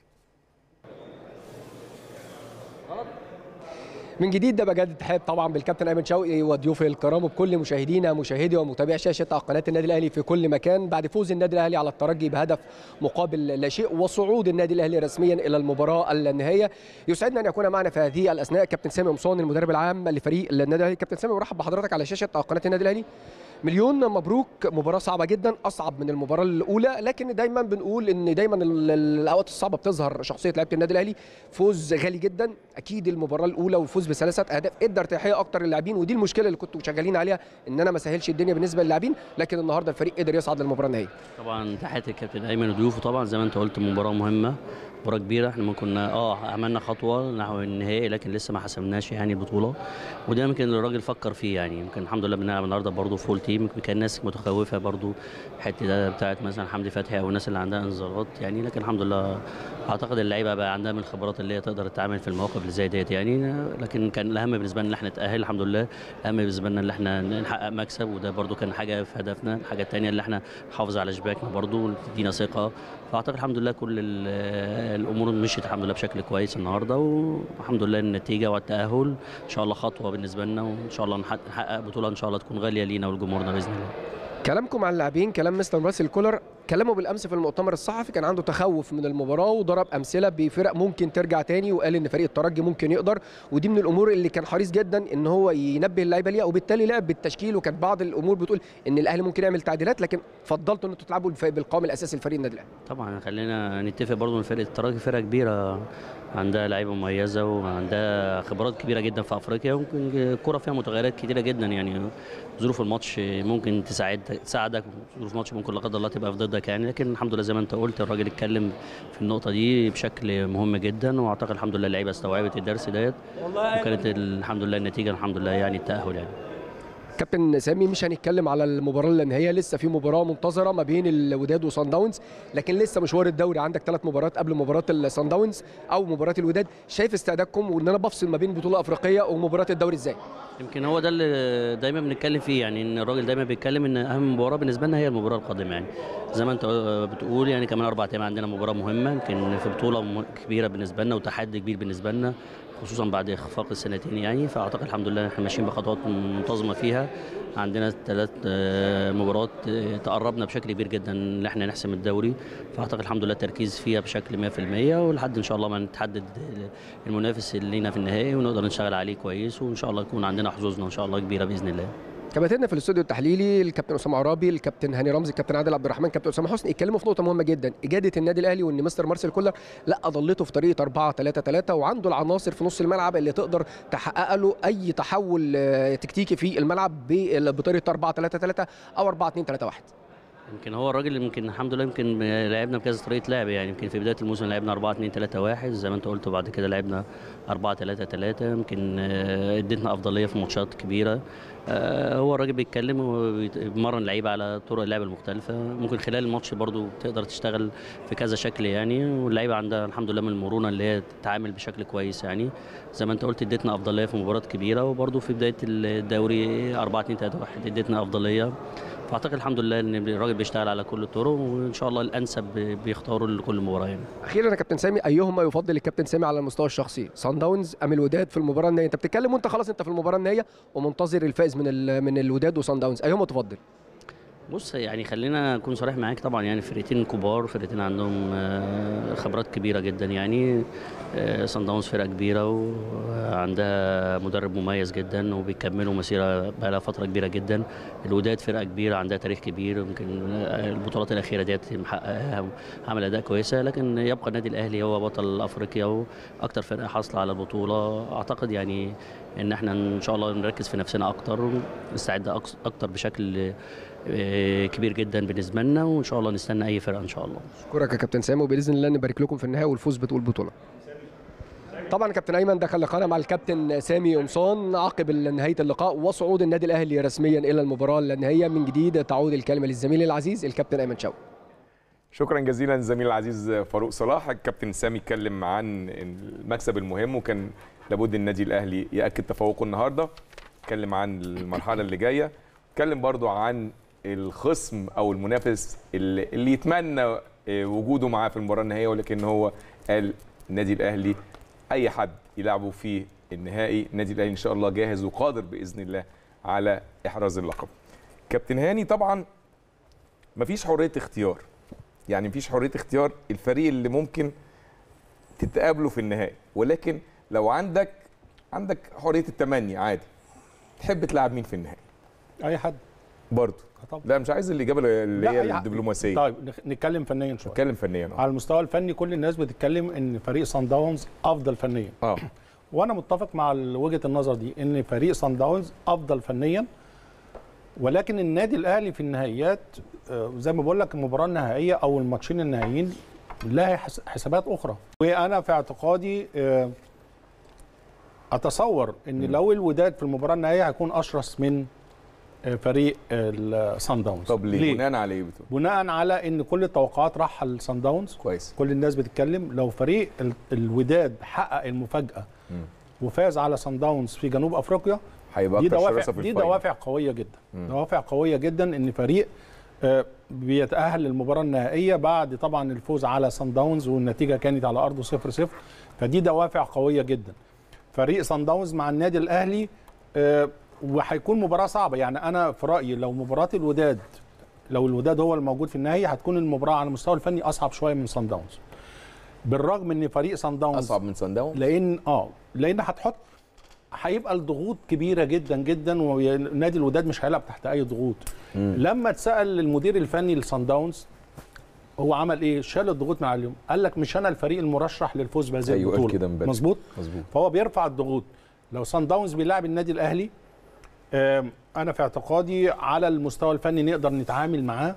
من جديد ده بجد تحية طبعا بالكابتن ايمن شوقي وضيوفه الكرام وبكل مشاهدينا مشاهدي ومتابعي شاشه قناه النادي الاهلي في كل مكان بعد فوز النادي الاهلي على الترجي بهدف مقابل لا شيء وصعود النادي الاهلي رسميا الى المباراه النهائيه يسعدنا ان يكون معنا في هذه الاثناء كابتن سامي قمصان المدرب العام لفريق النادي الاهلي كابتن سامي برحب بحضرتك على شاشه قناه النادي الاهلي مليون مبروك مباراة صعبة جدا أصعب من المباراة الأولى لكن دايما بنقول إن دايما ال- ال- الأوقات الصعبة بتظهر شخصية لعيبة النادي الأهلي فوز غالي جدا أكيد المباراة الأولى والفوز بثلاثة أهداف إدى ارتياحية أكتر للاعبين ودي المشكلة اللي كنتوا شغالين عليها إن أنا ما سهلش الدنيا بالنسبة للاعبين لكن النهاردة الفريق قدر يصعد للمباراة النهائية طبعا تحيه الكابتن ايمن وضيوفه طبعا زي ما انت قلت مباراه مهمه مباراه كبيره احنا ما كنا اه عملنا خطوه نحو النهائي لكن لسه ما حسمناش يعني البطوله وده يمكن اللي الراجل فكر فيه يعني يمكن الحمد لله بنلعب النهارده برضه فول تيم كان الناس متخوفه برضه الحته ده بتاعت مثلا حمدي فتحي او الناس اللي عندها انذارات يعني لكن الحمد لله اعتقد اللعيبه بقى عندها من الخبرات اللي هي تقدر تتعامل في المواقف اللي زي ديت يعني لكن كان الاهم بالنسبه لنا ان احنا نتاهل الحمد لله الاهم بالنسبه لنا ان احنا نحقق مكسب وده برضو كان حاجه في هدفنا الحاجه الثانيه اللي احنا نحافظ على شباكنا برضو تدينا ثقه فاعتقد الحمد لله كل ال- الامور مشيت الحمد لله بشكل كويس النهارده والحمد لله النتيجه والتاهل ان شاء الله خطوه بالنسبه لنا وان شاء الله نحقق نحقق بطوله ان شاء الله تكون غاليه لينا ولجمهورنا باذن الله كلامكم عن اللاعبين كلام مستر راسل كولر كلامه بالامس في المؤتمر الصحفي كان عنده تخوف من المباراه وضرب امثله بفرق ممكن ترجع تاني وقال ان فريق الترجي ممكن يقدر ودي من الامور اللي كان حريص جدا ان هو ينبه اللعيبه ليها وبالتالي لعب بالتشكيل وكانت بعض الامور بتقول ان الاهلي ممكن يعمل تعديلات لكن فضلتوا ان انتوا تلعبوا الف- بالقوام الاساسي لفريق النادي الاهلي طبعا خلينا نتفق برضو ان فرقه الترجي فرقه كبيره عندها لعيبه مميزه وعندها خبرات كبيره جدا في افريقيا وممكن الكره فيها متغيرات كتيره جدا يعني ظروف الماتش ممكن تساعد تساعدك ظروف الماتش ممكن لا قدر الله تبقى في ضدك يعني لكن الحمد لله زي ما انت قلت الراجل اتكلم في النقطه دي بشكل مهم جدا واعتقد الحمد لله اللعيبه استوعبت الدرس ديت وكانت الحمد لله النتيجه الحمد لله يعني التاهل يعني كابتن سامي مش هنتكلم على المباراه النهائيه لسه في مباراه منتظره ما بين الوداد وصن داونز لكن لسه مشوار الدوري عندك ثلاث مباريات قبل مباراه الصن داونز او مباراه الوداد شايف استعدادكم وان انا بفصل ما بين بطوله افريقيه ومباراه الدوري ازاي يمكن هو ده اللي دايما بنتكلم فيه يعني ان الراجل دايما بيتكلم ان اهم مباراه بالنسبه لنا هي المباراه القادمه يعني زي ما انت بتقول يعني كمان اربع ايام عندنا مباراه مهمه يمكن في بطوله م- كبيره بالنسبه لنا وتحدي كبير بالنسبه لنا خصوصا بعد اخفاق السنتين يعني فاعتقد الحمد لله احنا ماشيين بخطوات منتظمه فيها عندنا ثلاث مباريات آه، تقربنا بشكل كبير جدا ان احنا نحسم الدوري فاعتقد الحمد لله التركيز فيها بشكل 100% ولحد ان شاء الله ما نتحدد المنافس اللي لينا في النهائي ونقدر نشتغل عليه كويس وان شاء الله يكون عندنا حظوظنا ان شاء الله كبيره باذن الله كباتننا في الاستوديو التحليلي الكابتن اسامه عرابي الكابتن هاني رمزي الكابتن عادل عبد الرحمن الكابتن اسامه حسني اتكلموا في نقطه مهمه جدا اجاده النادي الاهلي وان مستر مارسيل كولر لا ضلته في طريقه 4 3 3 وعنده العناصر في نص الملعب اللي تقدر تحقق له اي تحول آه، تكتيكي في الملعب بال- بطريقه 4 3 3 او 4 2 3 1 يمكن هو الراجل يمكن الحمد لله يمكن لعبنا بكذا طريقه لعب يعني يمكن في بدايه الموسم لعبنا 4 2 3 1 زي ما انت قلت وبعد كده لعبنا 4 3 3 يمكن آه، اديتنا افضليه في ماتشات كبيره آه، هو الراجل بيتكلم وبيمرن لعيبه على طرق اللعب المختلفه ممكن خلال الماتش برضو تقدر تشتغل في كذا شكل يعني واللعيبه عندها الحمد لله من المرونه اللي هي تتعامل بشكل كويس يعني زي ما انت قلت اديتنا افضليه في مباريات كبيره وبرضو في بدايه الدوري 4 2 3 1 اديتنا افضليه فاعتقد الحمد لله ان الراجل بيشتغل على كل الطرق وان شاء الله الانسب بيختاروا لكل مباراه يعني. اخيرا يا كابتن سامي ايهما يفضل الكابتن سامي على المستوى الشخصي سان داونز ام الوداد في المباراه النهائيه انت بتتكلم وانت خلاص انت في المباراه النهائيه ومنتظر الفائز من ال- من الوداد وسان داونز ايهما تفضل بص يعني خلينا اكون صريح معاك طبعا يعني فرقتين كبار فرقتين عندهم آه، خبرات كبيره جدا يعني صن داونز فرقه كبيره وعندها مدرب مميز جدا وبيكملوا مسيره بقى لها فتره كبيره جدا الوداد فرقه كبيره عندها تاريخ كبير يمكن البطولات الاخيره ديت محققها عمل اداء كويسه لكن يبقى النادي الاهلي هو بطل افريقيا واكتر فرقه حاصله على البطوله اعتقد يعني ان احنا ان شاء الله نركز في نفسنا اكتر ونستعد أكس- اكتر بشكل آه، كبير جدا بالنسبه لنا وان شاء الله نستنى اي فرقه ان شاء الله اشكرك يا كابتن سامي وباذن الله نبارك لكم في النهائي والفوز بالبطوله طبعا يا كابتن ايمن دخل لقاءنا مع الكابتن سامي قمصان عقب نهايه اللقاء وصعود النادي الاهلي رسميا الى المباراه النهائيه من جديد تعود الكلمه للزميل العزيز الكابتن ايمن شوقي شكرا جزيلا زميل العزيز فاروق صلاح الكابتن سامي اتكلم عن المكسب المهم وكان لابد النادي الاهلي ياكد تفوقه النهارده اتكلم عن المرحله اللي جايه اتكلم برضو عن الخصم او المنافس اللي, اللي يتمنى وجوده معاه في المباراه النهائيه ولكن هو قال النادي الاهلي اي حد يلعبه في النهائي النادي الاهلي ان شاء الله جاهز وقادر باذن الله على احراز اللقب كابتن هاني طبعا مفيش حريه اختيار يعني مفيش حريه اختيار الفريق اللي ممكن تتقابلوا في النهائي ولكن لو عندك عندك حريه التمني عادي تحب تلعب مين في النهائي اي حد برضه طبعا لا مش عايز الاجابه اللي لا، هي أي حد. الدبلوماسيه طيب نخ- نتكلم فنيا شويه نتكلم فنيا اه على المستوى الفني كل الناس بتتكلم ان فريق سان داونز افضل فنيا اه وانا متفق مع ال- وجهه النظر دي ان فريق سان داونز افضل فنيا ولكن النادي الاهلي في النهائيات آه، زي ما بقول لك المباراه النهائيه او الماتشين النهائيين لها حس- حسابات اخرى وانا في اعتقادي آه، اتصور ان لو الوداد في المباراه النهائيه هيكون اشرس من آه، فريق السان داونز طب ليه؟ بناء على ايه بتقول؟ بناء على ان كل التوقعات رايحه للسان داونز كويس كل الناس بتتكلم لو فريق ال- الوداد حقق المفاجاه وفاز على سان داونز في جنوب افريقيا هيبقى دي اكتر دوافع شراسه في دي الفاينل دوافع قويه جدا دوافع قويه جدا ان فريق آه، بيتاهل للمباراه النهائيه بعد طبعا الفوز على سان داونز والنتيجه كانت على ارضه 0 0 فدي دوافع قويه جدا فريق سان داونز مع النادي الاهلي آه، وهيكون مباراه صعبه يعني انا في رايي لو مباراه الوداد لو الوداد هو الموجود في النهائي هتكون المباراه على المستوى الفني اصعب شويه من سان داونز بالرغم ان فريق سان داونز اصعب من سان داونز لان اه لان هتحط هيبقى الضغوط كبيره جدا جدا ونادي الوداد مش هيلعب تحت اي ضغوط لما اتسال المدير الفني لسان داونز هو عمل ايه شال الضغوط من عليهم قال لك مش انا الفريق المرشح للفوز بهذه أيوة، قال البطوله كده امبارح. مظبوط مظبوط فهو بيرفع الضغوط لو سان داونز بيلاعب النادي الاهلي آم، انا في اعتقادي على المستوى الفني نقدر نتعامل معاه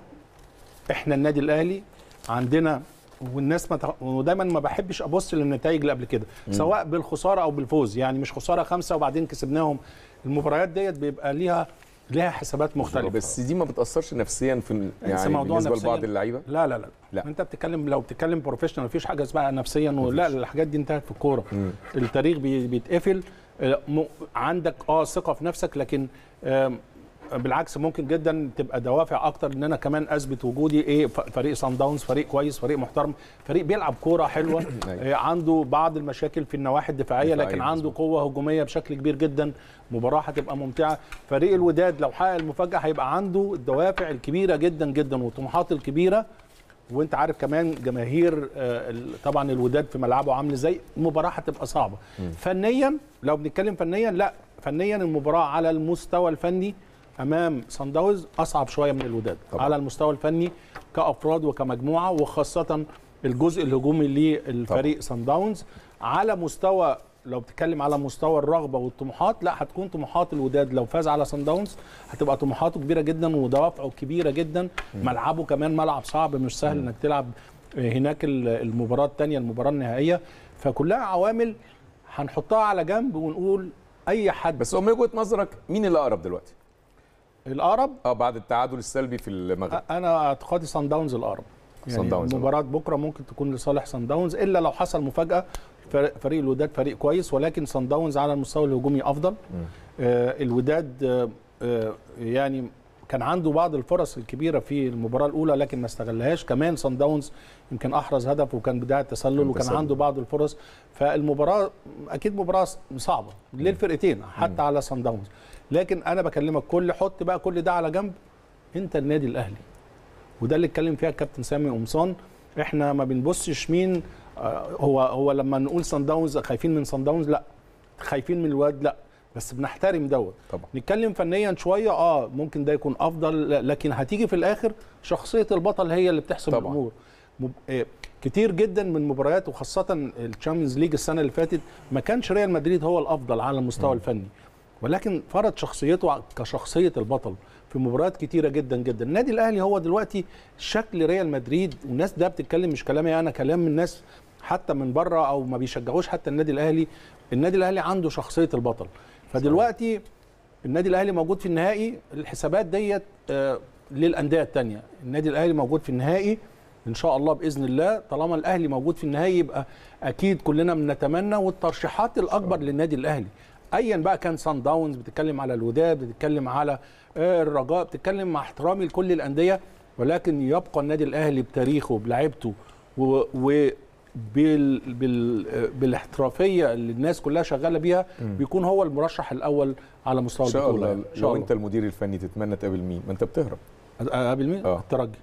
احنا النادي الاهلي عندنا والناس ما تخ... ودايما ما بحبش ابص للنتائج اللي قبل كده سواء بالخساره او بالفوز يعني مش خساره خمسه وبعدين كسبناهم المباريات ديت بيبقى ليها ليها حسابات مختلفه بس دي ما بتاثرش نفسيا في انسى يعني موضوع بالنسبه نفسياً. لبعض اللعيبه لا لا لا, لا. انت بتتكلم لو بتتكلم بروفيشنال مفيش حاجه اسمها نفسيا ولا الحاجات دي انتهت في الكوره التاريخ بي- بيتقفل آه، م- عندك اه ثقه في نفسك لكن آم، بالعكس ممكن جدا تبقى دوافع اكتر ان انا كمان اثبت وجودي ايه ف- فريق سان داونز فريق كويس فريق محترم فريق بيلعب كوره حلوه آه، عنده بعض المشاكل في النواحي الدفاعيه دفاعية، لكن عنده مظبوط. قوه هجوميه بشكل كبير جدا مباراه هتبقى ممتعه فريق الوداد لو حقق المفاجاه هيبقى عنده الدوافع الكبيره جدا جدا والطموحات الكبيره وانت عارف كمان جماهير آه، ال- طبعا الوداد في ملعبه عامل ازاي المباراه هتبقى صعبه فنيا لو بنتكلم فنيا لا فنيا المباراه على المستوى الفني امام سان داونز اصعب شويه من الوداد طبعا. على المستوى الفني كافراد وكمجموعه وخاصه الجزء الهجومي للفريق سان داونز على مستوى لو بتتكلم على مستوى الرغبه والطموحات لا هتكون طموحات الوداد لو فاز على سان داونز هتبقى طموحاته كبيره جدا ودوافعه كبيره جدا ملعبه كمان ملعب صعب مش سهل انك تلعب هناك ال- المباراه الثانيه المباراه النهائيه فكلها عوامل هنحطها على جنب ونقول اي حد بس هو من وجهه نظرك مين اللي اقرب دلوقتي؟ الاقرب اه بعد التعادل السلبي في المغرب انا اعتقادي سان داونز الاقرب صن داونز مباراة بكره ممكن تكون لصالح سان داونز الا لو حصل مفاجاه فريق فريق الوداد فريق كويس ولكن سان داونز على المستوى الهجومي افضل آه الوداد آه آه يعني كان عنده بعض الفرص الكبيره في المباراه الاولى لكن ما استغلهاش كمان سان داونز يمكن احرز هدف وكان بدايه تسلل كان وكان تسلل. عنده بعض الفرص فالمباراه اكيد مباراه صعبه للفرقتين حتى على سان داونز لكن انا بكلمك كل حط بقى كل ده على جنب انت النادي الاهلي وده اللي اتكلم فيها الكابتن سامي قمصان احنا ما بنبصش مين آه، هو هو لما نقول سان داونز خايفين من سان داونز لا خايفين من الواد لا بس بنحترم دوت طبعا. نتكلم فنيا شويه اه ممكن ده يكون افضل لا، لكن هتيجي في الاخر شخصيه البطل هي اللي بتحسم طبعا. الامور مب... آه، كتير جدا من مباريات وخاصه الشامبيونز ليج السنه اللي فاتت ما كانش ريال مدريد هو الافضل على المستوى الفني ولكن فرض شخصيته كشخصيه البطل في مباريات كتيره جدا جدا النادي الاهلي هو دلوقتي شكل ريال مدريد والناس ده بتتكلم مش كلامي انا كلام من ناس حتى من بره او ما بيشجعوش حتى النادي الاهلي النادي الاهلي عنده شخصيه البطل فدلوقتي النادي الاهلي موجود في النهائي الحسابات ديت آه، للانديه الثانيه النادي الاهلي موجود في النهائي ان شاء الله باذن الله طالما الاهلي موجود في النهائي يبقى اكيد كلنا بنتمنى والترشيحات الاكبر للنادي الاهلي ايا بقى كان سان داونز بتتكلم على الوداد بتتكلم على آه، الرجاء بتتكلم مع احترامي لكل الانديه ولكن يبقى النادي الاهلي بتاريخه بلعبته و, و بال بال بالاحترافيه اللي الناس كلها شغاله بيها بيكون هو المرشح الاول على مستوى ان شاء البطوله الله ان شاء لو الله انت المدير الفني تتمنى تقابل مين ما انت بتهرب قابل مين؟ آه. الترجي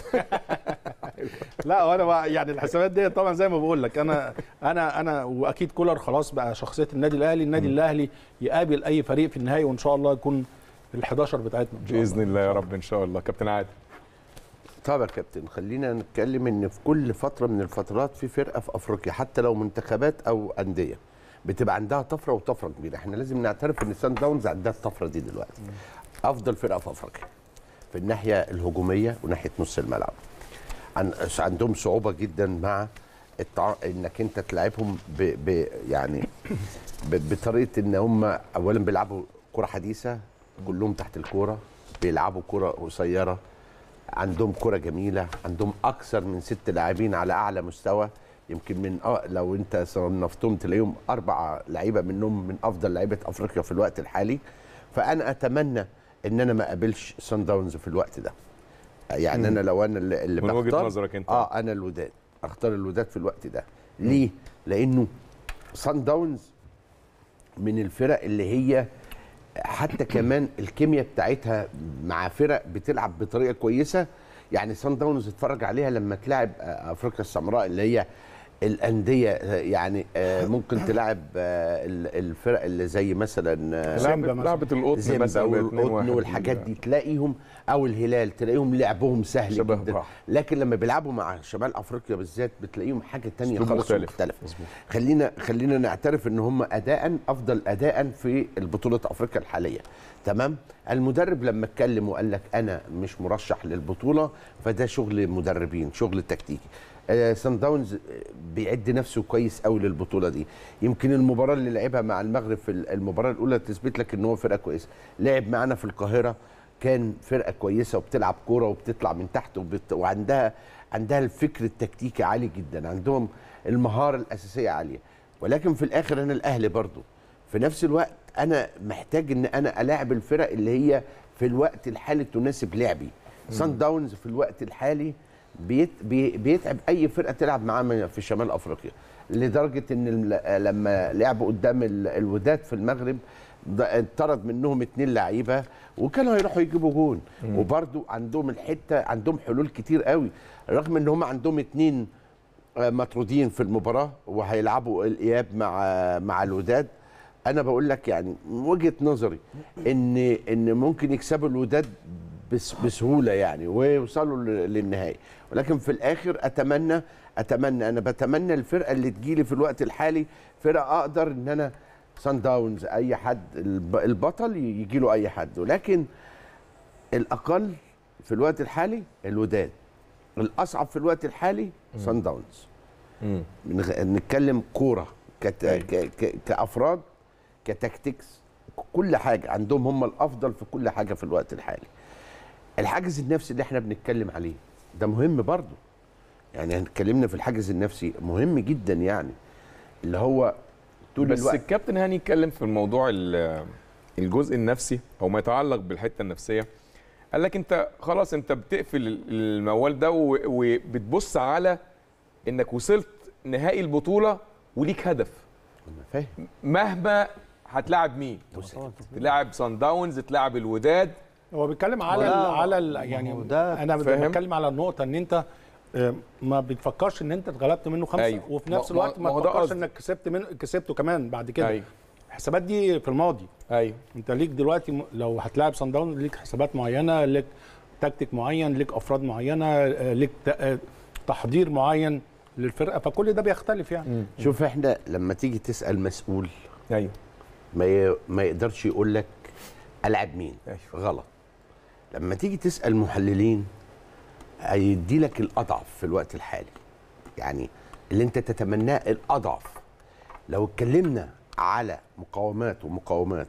لا وانا بقى يعني الحسابات دي طبعا زي ما بقول لك انا انا انا واكيد كولر خلاص بقى شخصيه النادي الاهلي النادي الاهلي يقابل اي فريق في النهائي وان شاء الله يكون ال11 بتاعتنا إن شاء باذن الله يا رب ان شاء الله كابتن عادل طب يا كابتن خلينا نتكلم ان في كل فتره من الفترات في فرقه في افريقيا حتى لو منتخبات او انديه بتبقى عندها طفره وطفره كبيره احنا لازم نعترف ان سان داونز عندها الطفره دي دلوقتي افضل فرقه في افريقيا في الناحيه الهجوميه وناحيه نص الملعب عن عندهم صعوبه جدا مع التع... انك انت تلعبهم ب... ب... يعني ب... بطريقه ان هم اولا بيلعبوا كره حديثه كلهم تحت الكوره بيلعبوا كره قصيره عندهم كره جميله عندهم اكثر من ست لاعبين على اعلى مستوى يمكن من آه لو انت صنفتهم تلاقيهم اربع لعيبه منهم من افضل لعيبه افريقيا في الوقت الحالي فانا اتمنى ان انا ما اقابلش سان داونز في الوقت ده يعني انا لو انا اللي, اللي من وجهة بختار نظرك أنت. اه انا الوداد اختار الوداد في الوقت ده ليه لانه سان داونز من الفرق اللي هي حتى كمان الكيمياء بتاعتها مع فرق بتلعب بطريقه كويسه يعني سان داونز اتفرج عليها لما تلعب آه، افريقيا السمراء اللي هي الانديه آه، يعني آه، ممكن تلعب آه، ال- الفرق اللي زي مثلا آه، زامبا مثلا. لعبه القطن زيمبا مثلا بقت 2-1 والقطن والحاجات دي تلاقيهم او الهلال تلاقيهم لعبهم سهل شبه جدا بعض. لكن لما بيلعبوا مع شمال افريقيا بالذات بتلاقيهم حاجه تانية أسلوب خالص مختلف. مختلف خلينا خلينا نعترف ان هم اداء افضل اداء في البطوله افريقيا الحاليه تمام المدرب لما اتكلم وقال لك انا مش مرشح للبطوله فده شغل مدربين شغل تكتيكي آه سان داونز بيعد نفسه كويس قوي للبطوله دي يمكن المباراه اللي لعبها مع المغرب في المباراه الاولى تثبت لك ان هو فرقه كويسه لعب معانا في القاهره كان فرقه كويسه وبتلعب كوره وبتطلع من تحت وبت... وعندها عندها الفكر التكتيكي عالي جدا عندهم المهاره الاساسيه عاليه ولكن في الاخر انا الاهلي برضو في نفس الوقت انا محتاج ان انا الاعب الفرق اللي هي في الوقت الحالي تناسب لعبي سان داونز في الوقت الحالي بيت بي بيتعب اي فرقه تلعب معاه من- في شمال افريقيا لدرجه ان ال- لما لعبوا قدام ال- الوداد في المغرب ده اتطرد منهم اتنين لعيبه وكانوا هيروحوا يجيبوا جون وبرده عندهم الحته عندهم حلول كتير قوي رغم ان هم عندهم اتنين آه، مطرودين في المباراه وهيلعبوا الاياب مع مع الوداد انا بقول لك يعني من وجهه نظري ان ان ممكن يكسبوا الوداد بس بسهوله يعني ويوصلوا ل- للنهائي ولكن في الاخر اتمنى اتمنى انا بتمنى الفرقه اللي تجيلي في الوقت الحالي فرقه اقدر ان انا سان داونز اي حد الب- البطل يجي له اي حد ولكن الاقل في الوقت الحالي الوداد الاصعب في الوقت الحالي سان داونز مم. من غ... نتكلم كوره كت... ك... ك... كافراد كتكتكس كل حاجه عندهم هم الافضل في كل حاجه في الوقت الحالي الحاجز النفسي اللي احنا بنتكلم عليه ده مهم برضو يعني اتكلمنا في الحاجز النفسي مهم جدا يعني اللي هو طول بس الوقت الكابتن هاني اتكلم في الموضوع ال- الجزء النفسي او ما يتعلق بالحته النفسيه قال لك انت خلاص انت بتقفل الموال ده و- وبتبص على انك وصلت نهائي البطوله وليك هدف أنا فاهم مهما هتلاعب مين تلاعب سان داونز تلاعب الوداد هو بيتكلم على لا، ال على ال ما هو يعني ده انا فاهم؟ بتكلم على النقطه ان انت آه، ما بتفكرش ان انت اتغلبت منه خمسه أيوة. وفي ما- نفس ما- الوقت ما ما هو ده تفكرش قصدي. انك كسبت من كسبته كمان بعد كده ايوه الحسابات دي في الماضي ايوه انت ليك دلوقتي م- لو هتلاعب صن داونز ليك حسابات معينه ليك تكتيك معين ليك افراد معينه آه، ليك ت- آه، تحضير معين للفرقه فكل ده بيختلف يعني شوف احنا لما تيجي تسال مسؤول ايوه ما ي... ما يقدرش يقول لك العب مين أيوة. غلط لما تيجي تسال محللين هيدي لك الاضعف في الوقت الحالي يعني اللي انت تتمناه الاضعف لو اتكلمنا على مقاومات ومقاومات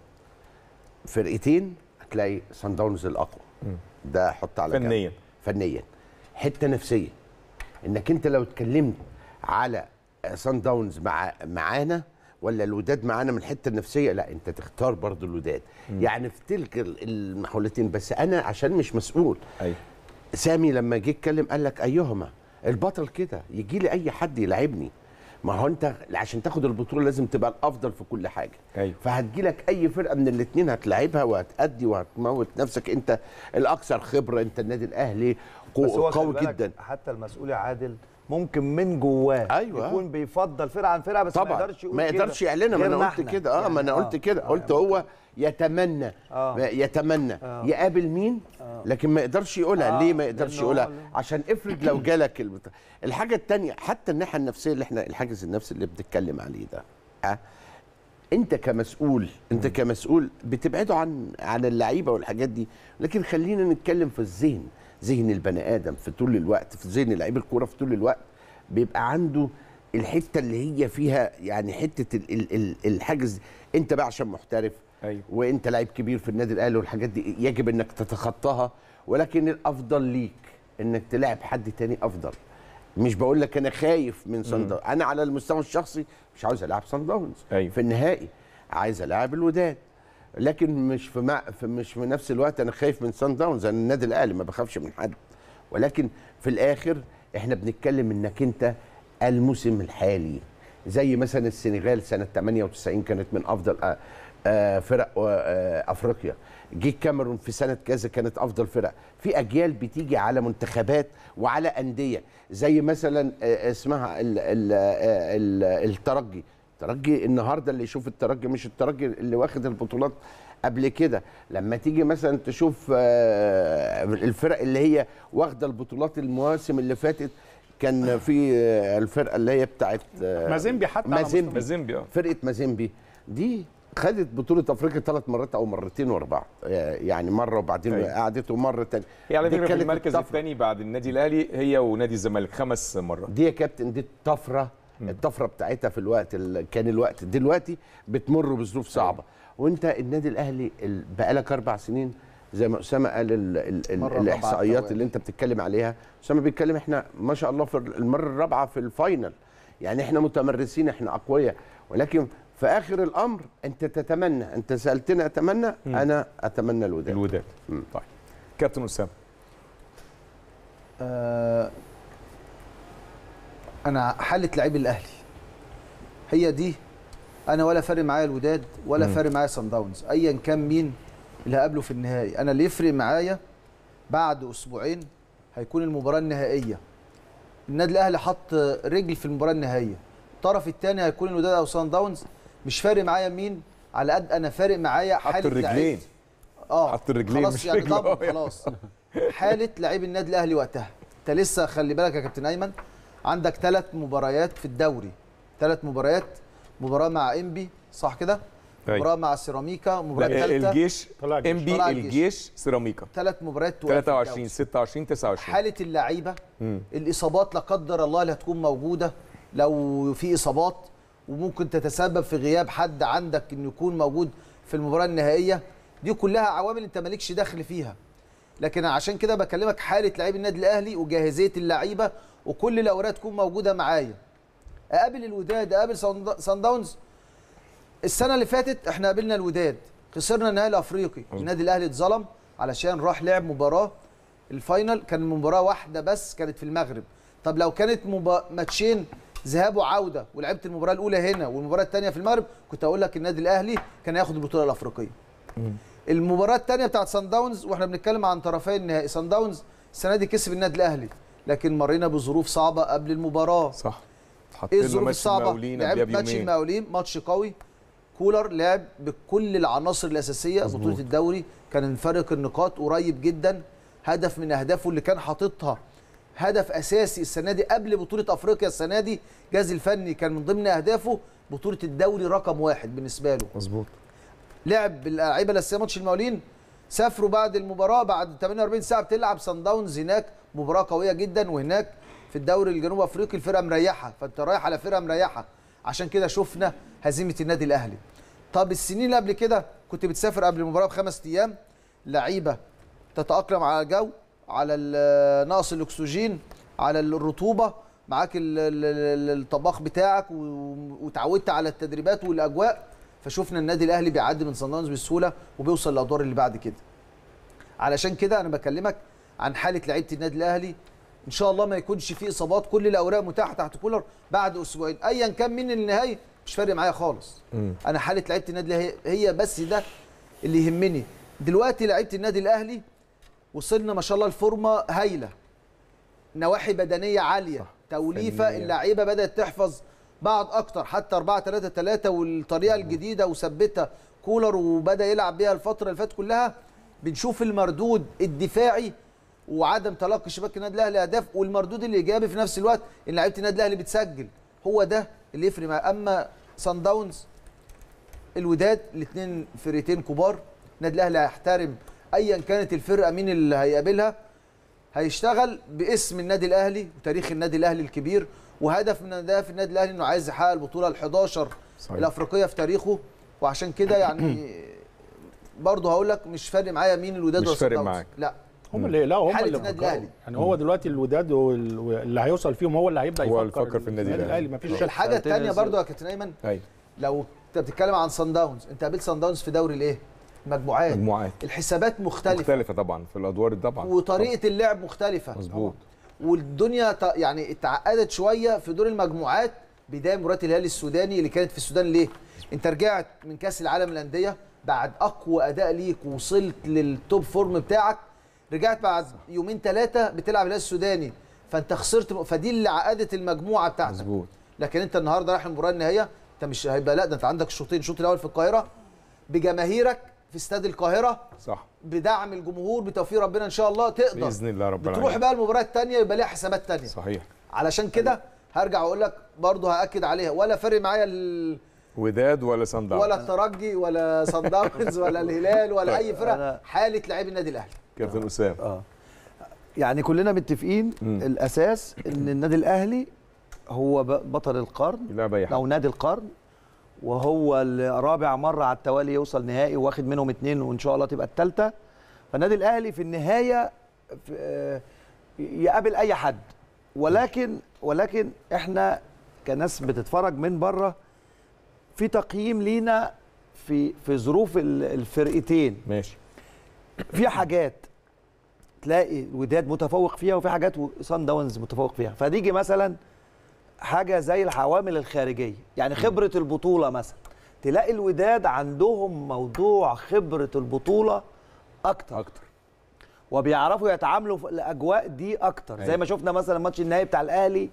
فرقتين هتلاقي سان داونز الاقوى ده حط على جنب. فنيا. فنيا حته نفسيه انك انت لو اتكلمت على سان داونز مع معانا ولا الوداد معانا من الحته النفسيه لا انت تختار برضو الوداد يعني في تلك ال- المحاولتين بس انا عشان مش مسؤول ايوه سامي لما جه اتكلم قال لك ايهما البطل كده يجي لي اي حد يلعبني ما هو انت عشان تاخد البطوله لازم تبقى الافضل في كل حاجه أيوة. فهتجي لك اي فرقه من الاثنين هتلاعبها وهتأدي وهتموت نفسك انت الاكثر خبره انت النادي الاهلي قو- بس هو خلي قوي بالك جدا حتى المسؤول يا عادل ممكن من جواه أيوة. يكون بيفضل فرقه عن فرقه بس طبعا ما يقدرش يقول ما كده يقدرش يعلنها ما انا غيرنا قلت إحنا. كده اه يعني ما انا قلت كده آه، قلت يعني هو يتمنى آه. يتمنى يقابل مين لكن ما يقدرش يقولها آه، ليه ما يقدرش لأنه يقولها هو- عشان افرض لو جالك البتاع. الحاجه الثانيه حتى الناحيه النفسيه اللي احنا الحاجز النفسي اللي بنتكلم عليه ده ها انت كمسؤول انت كمسؤول بتبعده عن عن اللعيبه والحاجات دي لكن خلينا نتكلم في الذهن ذهن البني ادم في طول الوقت في ذهن لعيب الكوره في طول الوقت بيبقى عنده الحته اللي هي فيها يعني حته ال ال ال الحاجز انت بقى عشان محترف أيوة. وانت لعيب كبير في النادي الاهلي والحاجات دي يجب انك تتخطاها ولكن الافضل ليك انك تلعب حد تاني افضل مش بقول لك انا خايف من صن داونز انا على المستوى الشخصي مش عاوز العب صن داونز أيوة. في النهائي عايز العب الوداد لكن مش في, مع في مش في نفس الوقت انا خايف من صن داونز انا النادي الاهلي ما بخافش من حد ولكن في الاخر احنا بنتكلم انك انت الموسم الحالي زي مثلا السنغال سنه 98 كانت من افضل آه، آه، فرق آه، افريقيا جه الكاميرون في سنه كذا كانت افضل فرق في اجيال بتيجي على منتخبات وعلى انديه زي مثلا آه، اسمها ال ال ال الترجي الترجي النهارده اللي يشوف الترجي مش الترجي اللي واخد البطولات قبل كده لما تيجي مثلا تشوف آه، الفرق اللي هي واخده البطولات المواسم اللي فاتت كان في آه، الفرقه اللي هي بتاعت آه، مازيمبي حتى على مازيمبي مازيمبي اه فرقه مازيمبي دي خدت بطولة افريقيا ثلاث مرات او مرتين ورا بعض يعني مرة وبعدين أيوة. قعدت ومرة تانية هي على دي فكره في كانت المركز الطفرة. الثاني بعد النادي الاهلي هي ونادي الزمالك خمس مرات دي يا كابتن دي الطفره الطفره بتاعتها في الوقت ال- كان الوقت دلوقتي بتمر بظروف صعبه وانت النادي الاهلي ال- بقالك اربع سنين زي ما اسامه قال ال ال ال مرة رابعة الاحصائيات التوالي. اللي انت بتتكلم عليها اسامه بيتكلم احنا ما شاء الله في المره الرابعه في الفاينل يعني احنا متمرسين احنا اقوياء ولكن في اخر الامر انت تتمنى انت سالتني اتمنى انا اتمنى الوداد الوداد مم. طيب كابتن اسامه آه انا حاله لعيب الاهلي هي دي انا ولا فارق معايا الوداد ولا فارق معايا صن داونز ايا كان مين اللي هقابله في النهائي انا اللي يفرق معايا بعد اسبوعين هيكون المباراه النهائيه النادي الاهلي حط رجل في المباراه النهائيه الطرف الثاني هيكون الوداد او صن داونز مش فارق معايا مين على قد انا فارق معايا حط حاله الرجلين لعيب. اه حط الرجلين خلاص مش يعني رجل. طبعا آه. خلاص حاله لعيب النادي الاهلي وقتها انت لسه خلي بالك يا كابتن ايمن عندك ثلاث مباريات في الدوري ثلاث مباريات مباراه مع انبي صح كده أيوة. مباراه مع سيراميكا مباراه لا ثالثه الجيش طلع الجيش. ام بي طلع الجيش. الجيش سيراميكا ثلاث مباريات توقف 23 الدوري. 26 29 حاله اللعيبه مم. الاصابات لا قدر الله اللي هتكون موجوده لو في اصابات وممكن تتسبب في غياب حد عندك انه يكون موجود في المباراه النهائيه دي كلها عوامل انت مالكش دخل فيها لكن عشان كده بكلمك حاله لعيب النادي الاهلي وجاهزيه اللعيبه وكل الاوراق تكون موجوده معايا اقابل الوداد اقابل صن- صن داونز السنه اللي فاتت احنا قابلنا الوداد خسرنا النهائي الافريقي النادي الاهلي اتظلم علشان راح لعب مباراه الفاينل كان مباراه واحده بس كانت في المغرب طب لو كانت مبا... ماتشين ذهاب وعوده ولعبت المباراه الاولى هنا والمباراه الثانيه في المغرب كنت اقول لك النادي الاهلي كان هياخد البطوله الافريقيه المباراه الثانيه بتاعت سان داونز واحنا بنتكلم عن طرفي النهائي سان داونز السنه دي كسب النادي الاهلي لكن مرينا بظروف صعبه قبل المباراه صح حط ايه لنا الظروف ماتش الصعبه المقاولين لعب قبلها ماتش بيومين. المقاولين ماتش قوي كولر لعب بكل العناصر الاساسيه مظبوط. بطوله الدوري كان فارق النقاط قريب جدا هدف من اهدافه اللي كان حاططها هدف اساسي السنه دي قبل بطوله افريقيا السنه دي جاز الفني كان من ضمن اهدافه بطوله الدوري رقم واحد بالنسبه له مظبوط لعب باللعيبه الاساسيه ماتش المقاولين سافروا بعد المباراه بعد 48 ساعه بتلعب سان داونز هناك مباراه قويه جدا وهناك في الدوري الجنوب افريقي الفرقه مريحه فانت رايح على فرقه مريحه عشان كده شفنا هزيمه النادي الاهلي طب السنين اللي قبل كده كنت بتسافر قبل المباراه بخمس ايام لعيبه تتاقلم على الجو على ال- نقص الاكسجين على الرطوبه معاك ال- ال- ال- الطباخ بتاعك و- وتعودت على التدريبات والاجواء فشفنا النادي الاهلي بيعدي من صن داونز بسهوله وبيوصل للادوار اللي بعد كده علشان كده انا بكلمك عن حاله لعيبه النادي الاهلي ان شاء الله ما يكونش فيه اصابات كل الاوراق متاحه تحت كولر بعد اسبوعين ايا كان مين النهائي مش فارق معايا خالص انا حاله لعيبه النادي الاهلي هي بس ده اللي يهمني دلوقتي لعيبه النادي الاهلي وصلنا ما شاء الله الفورمه هايله نواحي بدنيه عاليه صح. توليفه فنية. اللعيبه بدات تحفظ بعض اكتر حتى 4 3 3 والطريقه الجديده وثبتها كولر وبدا يلعب بيها الفتره اللي فاتت كلها بنشوف المردود الدفاعي وعدم تلقي شباك النادي الاهلي اهداف والمردود الايجابي في نفس الوقت ان لعيبه النادي الاهلي بتسجل هو ده اللي يفرق معاه اما سان داونز الوداد الاثنين فرقتين كبار النادي الاهلي هيحترم ايا كانت الفرقه مين اللي هيقابلها هيشتغل باسم النادي الاهلي وتاريخ النادي الاهلي الكبير وهدف من اهداف النادي الاهلي انه عايز يحقق البطوله ال11 صحيح. الافريقيه في تاريخه وعشان كده يعني برضه هقول لك مش فارق معايا مين الوداد مش ولا فارق صن داونز. معاك. لا هم اللي لا هم حالة اللي النادي فكروا. الأهلي. يعني هو دلوقتي الوداد وال- واللي هيوصل فيهم هو اللي هيبدا هو يفكر يفكر في النادي الأهلي. مفيش مش شك الحاجه سنتين الثانيه نزل. برضه يا كابتن ايمن ايوه لو انت بتتكلم عن سان داونز انت قابلت سان داونز في دوري الايه مجموعات مجموعات الحسابات مختلفه مختلفه طبعا في الادوار دي طبعا وطريقه اللعب مختلفه مظبوط والدنيا ت- يعني اتعقدت شويه في دور المجموعات بدايه مباراه الهلال السوداني اللي كانت في السودان ليه؟ انت رجعت من كاس العالم للانديه بعد اقوى اداء ليك ووصلت للتوب فورم بتاعك رجعت بعد يومين ثلاثه بتلعب الهلال السوداني فانت خسرت فدي اللي عقدت المجموعه بتاعتك مظبوط لكن انت النهارده رايح المباراه النهائيه انت مش هيبقى لا ده انت عندك شوطين الشوط الاول في القاهره بجماهيرك في استاد القاهره صح بدعم الجمهور بتوفيق ربنا ان شاء الله تقدر باذن الله رب بتروح العالمين بقى المباراه الثانيه يبقى ليها حسابات ثانيه صحيح علشان كده هرجع اقول لك برضه هاكد عليها ولا فارق معايا ال... وداد ولا صن داونز ولا الترجي ولا صن داونز ولا الهلال ولا اي فرقه أنا- حاله لعيب النادي الاهلي كابتن اسامه اه يعني كلنا متفقين مم. الاساس ان النادي الاهلي هو ب- بطل القرن يلعب اي حاجه او نادي القرن وهو الرابع مره على التوالي يوصل نهائي واخد منهم اتنين وان شاء الله تبقى الثالثه فالنادي الاهلي في النهايه في- آه، يقابل اي حد ولكن ولكن احنا كناس بتتفرج من بره في تقييم لينا في في ظروف ال- الفرقتين ماشي في حاجات تلاقي الوداد متفوق فيها وفي حاجات صن داونز متفوق فيها فتيجي مثلا حاجه زي العوامل الخارجيه يعني خبره البطوله مثلا تلاقي الوداد عندهم موضوع خبره البطوله اكتر اكتر وبيعرفوا يتعاملوا في الاجواء دي اكتر زي أيوة. ما شفنا مثلا ماتش النهائي بتاع الاهلي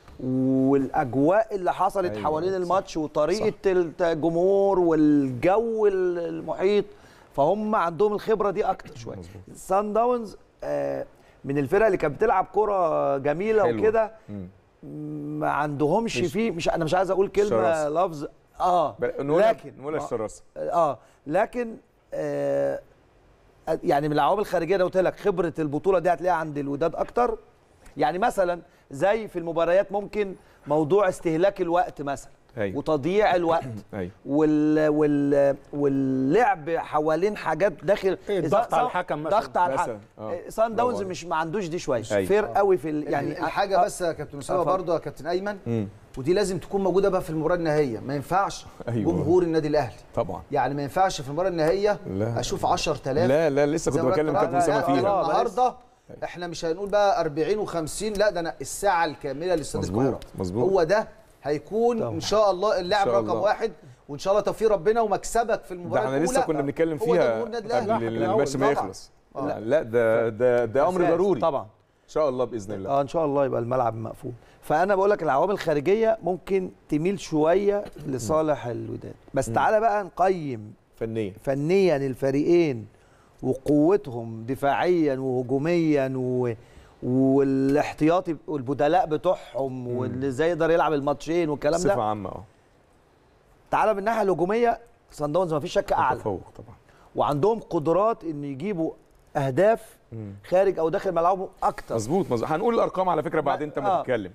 والاجواء اللي حصلت أيوة، حوالين صح. الماتش وطريقه الجمهور والجو المحيط فهم عندهم الخبره دي اكتر شويه مظبوط. سان داونز آه، من الفرق اللي كانت بتلعب كره جميله حلوة. وكده مم. ما عندهمش مش- فيه مش انا مش عايز اقول كلمه شراسة. لفظ اه بل- نقولها لكن نقولها ما- الشراسه اه لكن آه يعني من العوامل الخارجيه انا قلت لك خبره البطوله دي هتلاقيها عند الوداد اكتر يعني مثلا زي في المباريات ممكن موضوع استهلاك الوقت مثلا ايوه وتضييع الوقت ايوه وال وال واللعب حوالين حاجات داخل إيه، الضغط إذا- على الحكم مثلاً. ضغط على الحكم مثلاً، آه. إيه، سان داونز برافو مش ما عندوش دي شويه أيوة. فير قوي في ال- يعني يعني الحاجه بس يا كابتن اسامه اتفضل. برضه يا كابتن ايمن مم. ودي لازم تكون موجوده بقى في المباراه النهائيه ما ينفعش أيوة. جمهور النادي الاهلي طبعا يعني ما ينفعش في المباراه النهائيه لا. اشوف 10000 لا لا لسه كنت زي ما بكلم قلت كابتن لك، اسامه لا، فيها آه، النهارده احنا مش هنقول بقى 40 و50 لا ده انا الساعه الكامله لاستاد مظبوط، القاهره مظبوط. هو ده هيكون طبعا. ان شاء الله اللاعب إن شاء رقم الله. واحد وان شاء الله توفيق ربنا ومكسبك في ده المباراه احنا الاولى لسه كنا بنتكلم هو ده فيها جمهور النادي الأهلي. قبل الأول الماتش ما طبعاً. يخلص آه. لا ده ده ده امر أساس ضروري طبعا ان شاء الله باذن الله اه ان شاء الله يبقى الملعب مقفول فانا بقول لك العوامل الخارجيه ممكن تميل شويه لصالح الوداد بس تعالى بقى نقيم فنيا فنيا الفريقين وقوتهم دفاعيا وهجوميا و... والاحتياطي والبدلاء بتوعهم واللي ازاي يقدر يلعب الماتشين والكلام صفه ده عامه اه تعالى من الناحيه الهجوميه صن داونز ما فيش شك اعلى متفوق طبعا وعندهم قدرات ان يجيبوا اهداف خارج او داخل ملعبهم اكتر مظبوط مظبوط هنقول الارقام على فكره بعد انت ما آه. تتكلم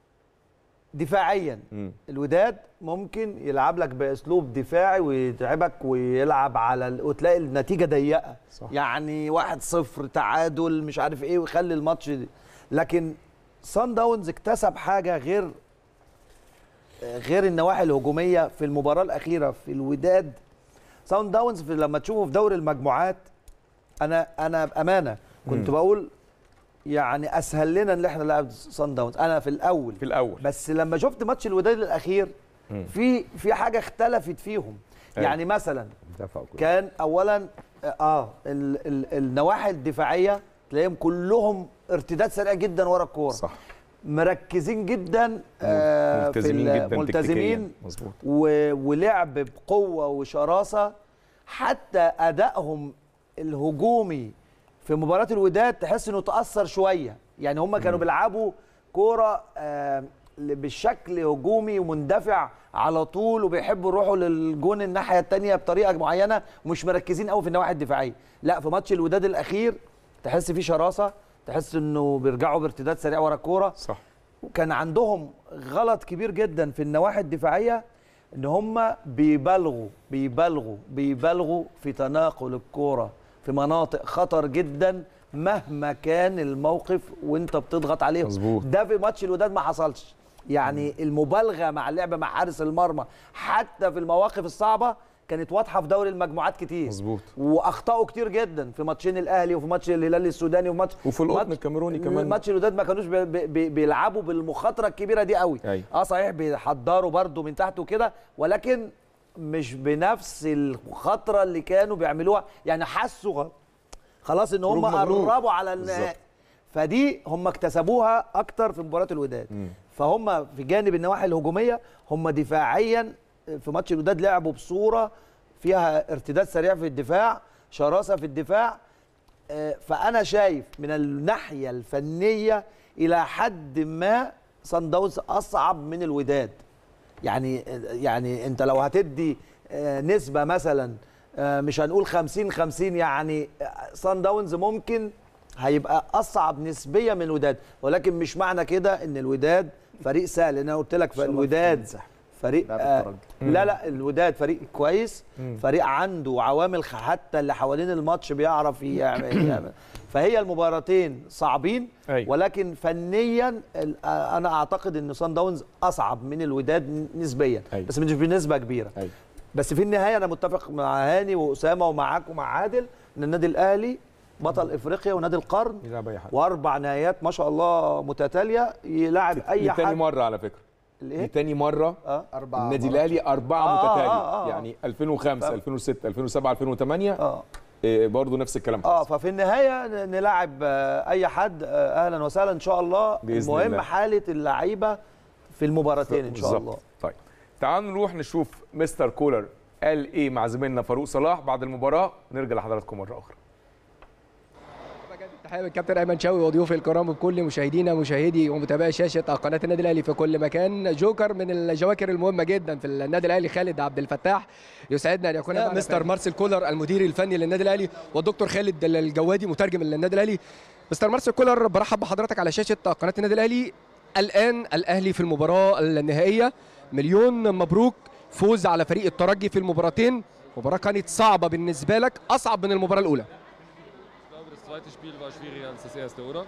دفاعيا مم. الوداد ممكن يلعب لك باسلوب دفاعي ويتعبك ويلعب على ال... وتلاقي النتيجه ضيقه صح. يعني واحد صفر تعادل مش عارف ايه ويخلي الماتش دي. لكن سان داونز اكتسب حاجه غير غير النواحي الهجوميه في المباراه الاخيره في الوداد سان داونز في لما تشوفه في دوري المجموعات انا انا بامانه كنت مم. بقول يعني اسهل لنا ان احنا نلعب سان داونز انا في الاول في الاول بس لما شفت ماتش الوداد الاخير مم. في في حاجه اختلفت فيهم أيوة. يعني مثلا دفعوا كله. كان اولا اه ال ال النواحي الدفاعيه تلاقيهم كلهم ارتداد سريع جدا ورا الكوره صح مركزين جدا آه في ملتزمين ال- جدا ملتزمين تكتيكياً. مظبوط و- ولعب بقوه وشراسه حتى ادائهم الهجومي في مباراه الوداد تحس انه تاثر شويه يعني هم كانوا بيلعبوا كوره آه بالشكل هجومي ومندفع على طول وبيحبوا يروحوا للجون الناحيه الثانيه بطريقه معينه ومش مركزين قوي في النواحي الدفاعيه لا في ماتش الوداد الاخير تحس فيه شراسه تحس انه بيرجعوا بارتداد سريع ورا الكوره صح وكان عندهم غلط كبير جدا في النواحي الدفاعيه ان هم بيبالغوا بيبالغوا بيبالغوا في تناقل الكوره في مناطق خطر جدا مهما كان الموقف وانت بتضغط عليهم مظبوط. ده في ماتش الوداد ما حصلش يعني المبالغه مع اللعب مع حارس المرمى حتى في المواقف الصعبه كانت واضحه في دوري المجموعات كتير مظبوط واخطاوا كتير جدا في ماتشين الاهلي وفي ماتش الهلال السوداني وفي ماتش وفي القطن ماتش- الكاميروني كمان. ماتش الوداد ما كانوش بي بي بيلعبوا بالمخاطره الكبيره دي قوي أيوة. اه صحيح بيحضروا برده من تحت وكده ولكن مش بنفس المخاطره اللي كانوا بيعملوها يعني حسوا غ- خلاص ان هم خروج مغلوب. قربوا على النهائي بالظبط. فدي هم اكتسبوها اكتر في مباراه الوداد مم. فهم في جانب النواحي الهجوميه هم دفاعيا في ماتش الوداد لعبوا بصوره فيها ارتداد سريع في الدفاع شراسه في الدفاع آه، فانا شايف من الناحيه الفنيه الى حد ما صن داونز اصعب من الوداد يعني يعني انت لو هتدي آه، نسبه مثلا آه، مش هنقول 50 50 يعني صن داونز ممكن هيبقى اصعب نسبيا من الوداد ولكن مش معنى كده ان الوداد فريق سهل لان انا قلت لك شاء الله الوداد تنسحب. فريق لاعب آه الترجي. لا لا الوداد فريق كويس فريق عنده عوامل خ- حتى اللي حوالين الماتش بيعرف يعمل, يعمل. فهي المباراتين صعبين أيوة. ولكن فنيا ال- آه، انا اعتقد ان صن داونز اصعب من الوداد نسبيا أيوة. بس مش بنسبه كبيره أيوة. بس في النهايه انا متفق مع هاني واسامه ومعاك ومع عادل ان النادي الاهلي بطل افريقيا ونادي القرن يلعب اي حد واربع نهايات ما شاء الله متتاليه يلعب اي دي تاني حد مره على فكره دي الايه تاني مره اه أربعة النادي مرات. الاهلي اربعه آه، آه، متتاليه آه، آه. يعني 2005 طب. 2006 2007 2008 اه إيه برضه نفس الكلام اه حصل. ففي النهايه ن- نلعب آه، اي حد آه، اهلا وسهلا ان شاء الله بإذن المهم الله. حاله اللعيبه في المباراتين ان شاء بالظبط. الله طيب تعالوا نروح نشوف مستر كولر قال ايه مع زميلنا فاروق صلاح بعد المباراه نرجع لحضراتكم مره اخرى تحيه من الكابتن ايمن شوقي وضيوفي الكرام وكل مشاهدينا مشاهدي ومتابعي شاشه قناه النادي الاهلي في كل مكان جوكر من الجواكر المهمه جدا في النادي الاهلي خالد عبد الفتاح يسعدنا ان يكون معنا مستر مارسيل كولر المدير الفني للنادي الاهلي والدكتور خالد الجوادي مترجم للنادي الاهلي مستر مارسيل كولر برحب بحضرتك على شاشه قناه النادي الاهلي الان الاهلي في المباراه النهائيه مليون مبروك فوز على فريق الترجي في المباراتين مباراه كانت صعبه بالنسبه لك اصعب من المباراه الاولى Ich glaube, das zweite Spiel war schwieriger als das erste, oder?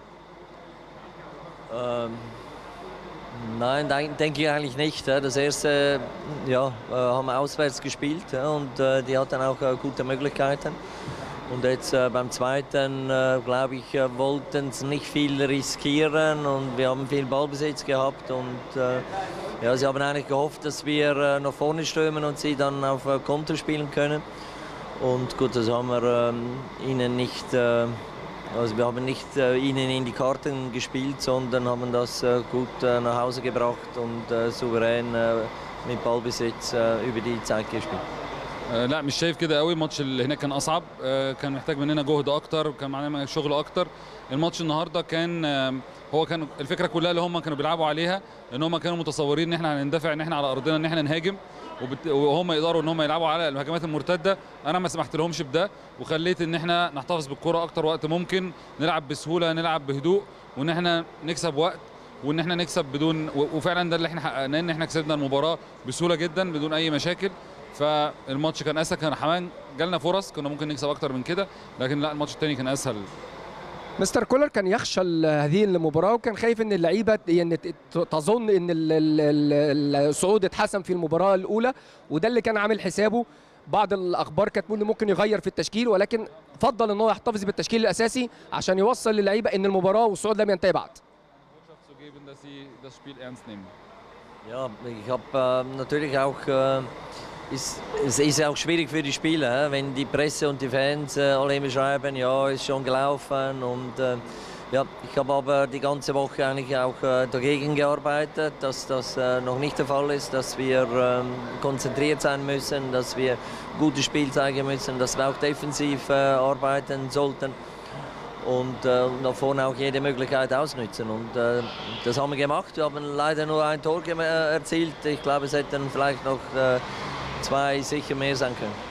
Ähm, nein, denk- denke ich eigentlich nicht. ja. Das erste ja, äh, haben wir auswärts gespielt ja, und äh, die hatten auch äh, gute Möglichkeiten. Und jetzt äh, beim zweiten, äh, glaube ich, äh, wollten sie nicht viel riskieren und wir haben viel Ballbesitz gehabt. Und äh, ja, sie haben eigentlich gehofft, dass wir äh, nach vorne stürmen und sie dann auf äh, Konter spielen können. Und gut, das haben wir ähm, ihnen nicht, äh, also wir haben nicht äh, ihnen in die Karten gespielt, sondern haben das äh, gut äh, nach Hause gebracht und äh, souverän äh, mit Ballbesitz äh, über die Zeit gespielt. آه لا مش شايف كده قوي الماتش اللي هناك كان اصعب آه كان محتاج مننا جهد اكتر وكان معانا شغل اكتر الماتش النهارده كان آه هو كان الفكره كلها اللي هم كانوا بيلعبوا عليها ان هم كانوا متصورين ان احنا هندفع ان احنا على ارضنا ان احنا نهاجم وبت... وهم يقدروا ان هم يلعبوا على الهجمات المرتده انا ما سمحت لهمش بده وخليت ان احنا نحتفظ بالكره اكتر وقت ممكن نلعب بسهوله نلعب بهدوء وان احنا نكسب وقت وان احنا نكسب بدون و- وفعلا ده اللي احنا حققناه ان احنا كسبنا المباراه بسهوله جدا بدون اي مشاكل فالماتش كان اسهل كان حمان جالنا فرص كنا ممكن نكسب اكتر من كده لكن لا الماتش الثاني كان اسهل مستر كولر كان يخشى ال- هذه المباراه وكان خايف ان اللعيبه يعني ت- ت- تظن ان ال- ال- ال- الصعود اتحسم في المباراه الاولى وده اللي كان عامل حسابه بعض الاخبار كانت بتقول إنه ممكن يغير في التشكيل ولكن فضل ان هو يحتفظ بالتشكيل الاساسي عشان يوصل للعيبه ان المباراه والصعود لم ينتهي بعد zu geben dass sie das Spiel ernst nehmen Ja, ich habe äh, natürlich auch, äh, ist, es ist auch schwierig für die Spieler, hä? wenn die Presse und die Fans äh, alle immer schreiben, ja, ist schon gelaufen. Und äh, ja, ich habe aber die ganze Woche eigentlich auch äh, dagegen gearbeitet, dass das äh, noch nicht der Fall ist, dass wir ähm, konzentriert sein müssen, dass wir gutes Spiel zeigen müssen, dass wir auch defensiv äh, arbeiten sollten und äh, nach vorne auch jede Möglichkeit ausnutzen. Und äh, das haben wir gemacht. Wir haben leider nur ein Tor gem- äh, erzielt. Ich glaube, es hätten vielleicht noch äh, zwei sicher mehr sein können.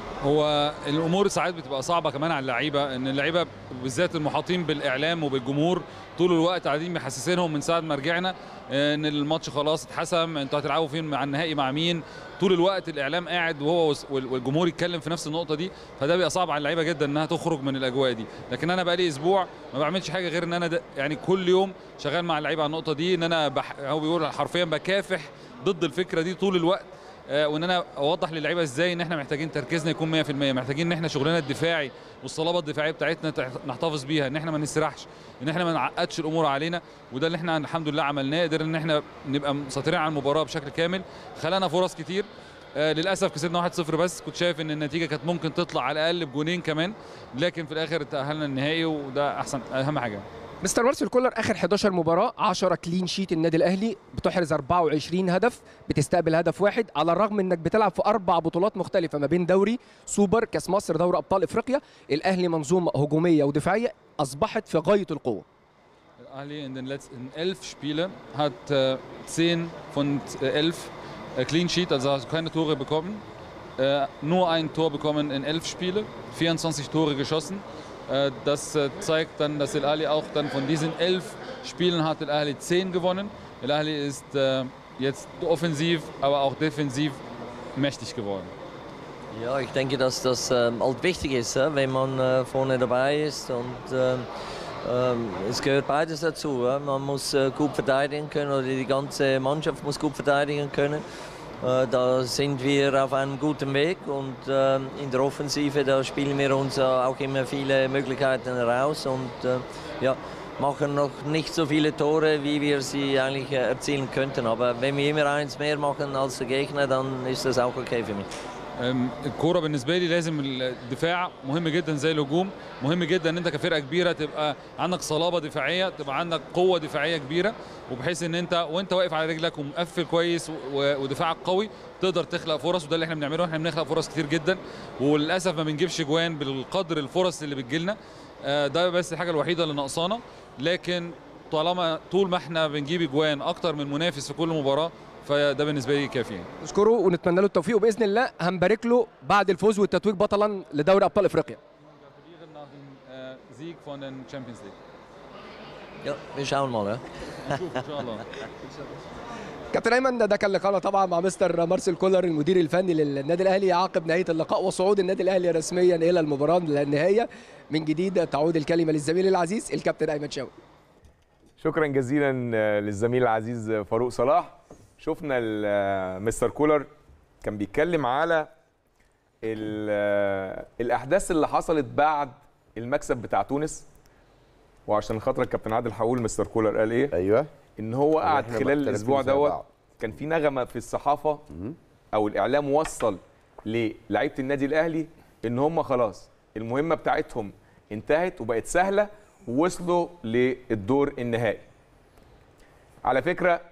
هو الامور ساعات بتبقى صعبه كمان على اللعيبه ان اللعيبه بالذات المحاطين بالاعلام وبالجمهور طول الوقت قاعدين محسسينهم من ساعه ما رجعنا آه، ان الماتش خلاص اتحسم انتوا هتلعبوا فين مع النهائي مع مين طول الوقت الاعلام قاعد وهو وس- وال- والجمهور يتكلم في نفس النقطه دي فده بيبقى صعب على اللعيبه جدا انها تخرج من الاجواء دي لكن انا بقالي اسبوع ما بعملش حاجه غير ان انا ده يعني كل يوم شغال مع اللعيبه على النقطه دي ان انا بح... هو بيقول حرفيا بكافح ضد الفكره دي طول الوقت آه، وان انا اوضح للعيبه ازاي ان احنا محتاجين تركيزنا يكون 100% محتاجين ان احنا شغلنا الدفاعي والصلابه الدفاعيه بتاعتنا تح- نحتفظ بيها ان احنا ما نسرحش ان احنا ما نعقدش الامور علينا وده اللي احنا الحمد لله عملناه قدرنا ان احنا نبقى مسيطرين على المباراه بشكل كامل خلقنا فرص كتير آه للاسف كسبنا 1-0 بس كنت شايف ان النتيجه كانت ممكن تطلع على الاقل بجونين كمان لكن في الاخر تاهلنا النهائي وده احسن اهم حاجه مستر مارسيل كولر اخر 11 مباراه 10 كلين شيت النادي الاهلي بتحرز 24 هدف بتستقبل هدف واحد على الرغم انك بتلعب في اربع بطولات مختلفه ما بين دوري سوبر كاس مصر دوري ابطال افريقيا الاهلي منظومه هجوميه ودفاعيه اصبحت في غايه القوه Ali in den letzten elf Spielen hat äh, zehn von äh, elf äh, Clean Sheet, also hat keine Tore bekommen. Äh, nur ein Tor bekommen in elf Spiele, 24 Tore geschossen. Äh, das äh, zeigt dann, dass El Ali auch dann von diesen elf Spielen hat El Ali zehn gewonnen. El Ali ist äh, jetzt offensiv, aber auch defensiv mächtig geworden. Ja, ich denke, dass das ähm, halt wichtig ist, hä, wenn man äh, vorne dabei ist. Und ähm, ähm, es gehört beides dazu. hä. Man muss äh, gut verteidigen können oder die ganze Mannschaft muss gut verteidigen können. Äh, da sind wir auf einem guten Weg und ähm, in der Offensive da spielen wir uns äh, auch immer viele Möglichkeiten heraus und äh, ja, machen noch nicht so viele Tore, wie wir sie eigentlich äh, erzielen könnten. Aber wenn wir immer eins mehr machen als der Gegner, dann ist das auch okay für mich. أم، الكوره بالنسبه لي لازم الدفاع مهم جدا زي الهجوم مهم جدا ان انت كفرقه كبيره تبقى عندك صلابه دفاعيه تبقى عندك قوه دفاعيه كبيره وبحيث ان انت وانت واقف على رجلك ومقفل كويس و- ودفاعك قوي تقدر تخلق فرص وده اللي احنا بنعمله احنا بنخلق فرص كتير جدا وللاسف ما بنجيبش جوان بالقدر الفرص اللي بتجيلنا آه، ده بس الحاجه الوحيده اللي ناقصانا لكن طالما طول ما احنا بنجيب اجوان اكتر من منافس في كل مباراه فده بالنسبه لي كافي يعني. نشكره ونتمنى له التوفيق وباذن الله هنبارك له بعد الفوز والتتويج بطلا لدوري ابطال افريقيا gratulieren nach dem äh, Sieg von den Champions League. Ja, wir schauen mal. Ja. نشوف ان شاء الله كابتن ايمن ده, ده كان لقاءنا طبعا مع مستر مارسيل كولر المدير الفني للنادي الاهلي عقب نهايه اللقاء وصعود النادي الاهلي رسميا الى المباراه النهائيه من جديد تعود الكلمه للزميل العزيز الكابتن ايمن شاوي شكرا جزيلا آه، للزميل العزيز فاروق صلاح شفنا ال- آه، مستر كولر كان بيتكلم على ال- آه، الاحداث اللي حصلت بعد المكسب بتاع تونس وعشان خاطر الكابتن عادل حقول مستر كولر قال ايه ايوه ان هو قعد إحنا خلال مختلفين الاسبوع زي دوت بعض. كان في نغمه في الصحافه او الاعلام وصل للعيبه النادي الاهلي ان هم خلاص المهمه بتاعتهم انتهت وبقت سهله ووصلوا للدور النهائي على فكره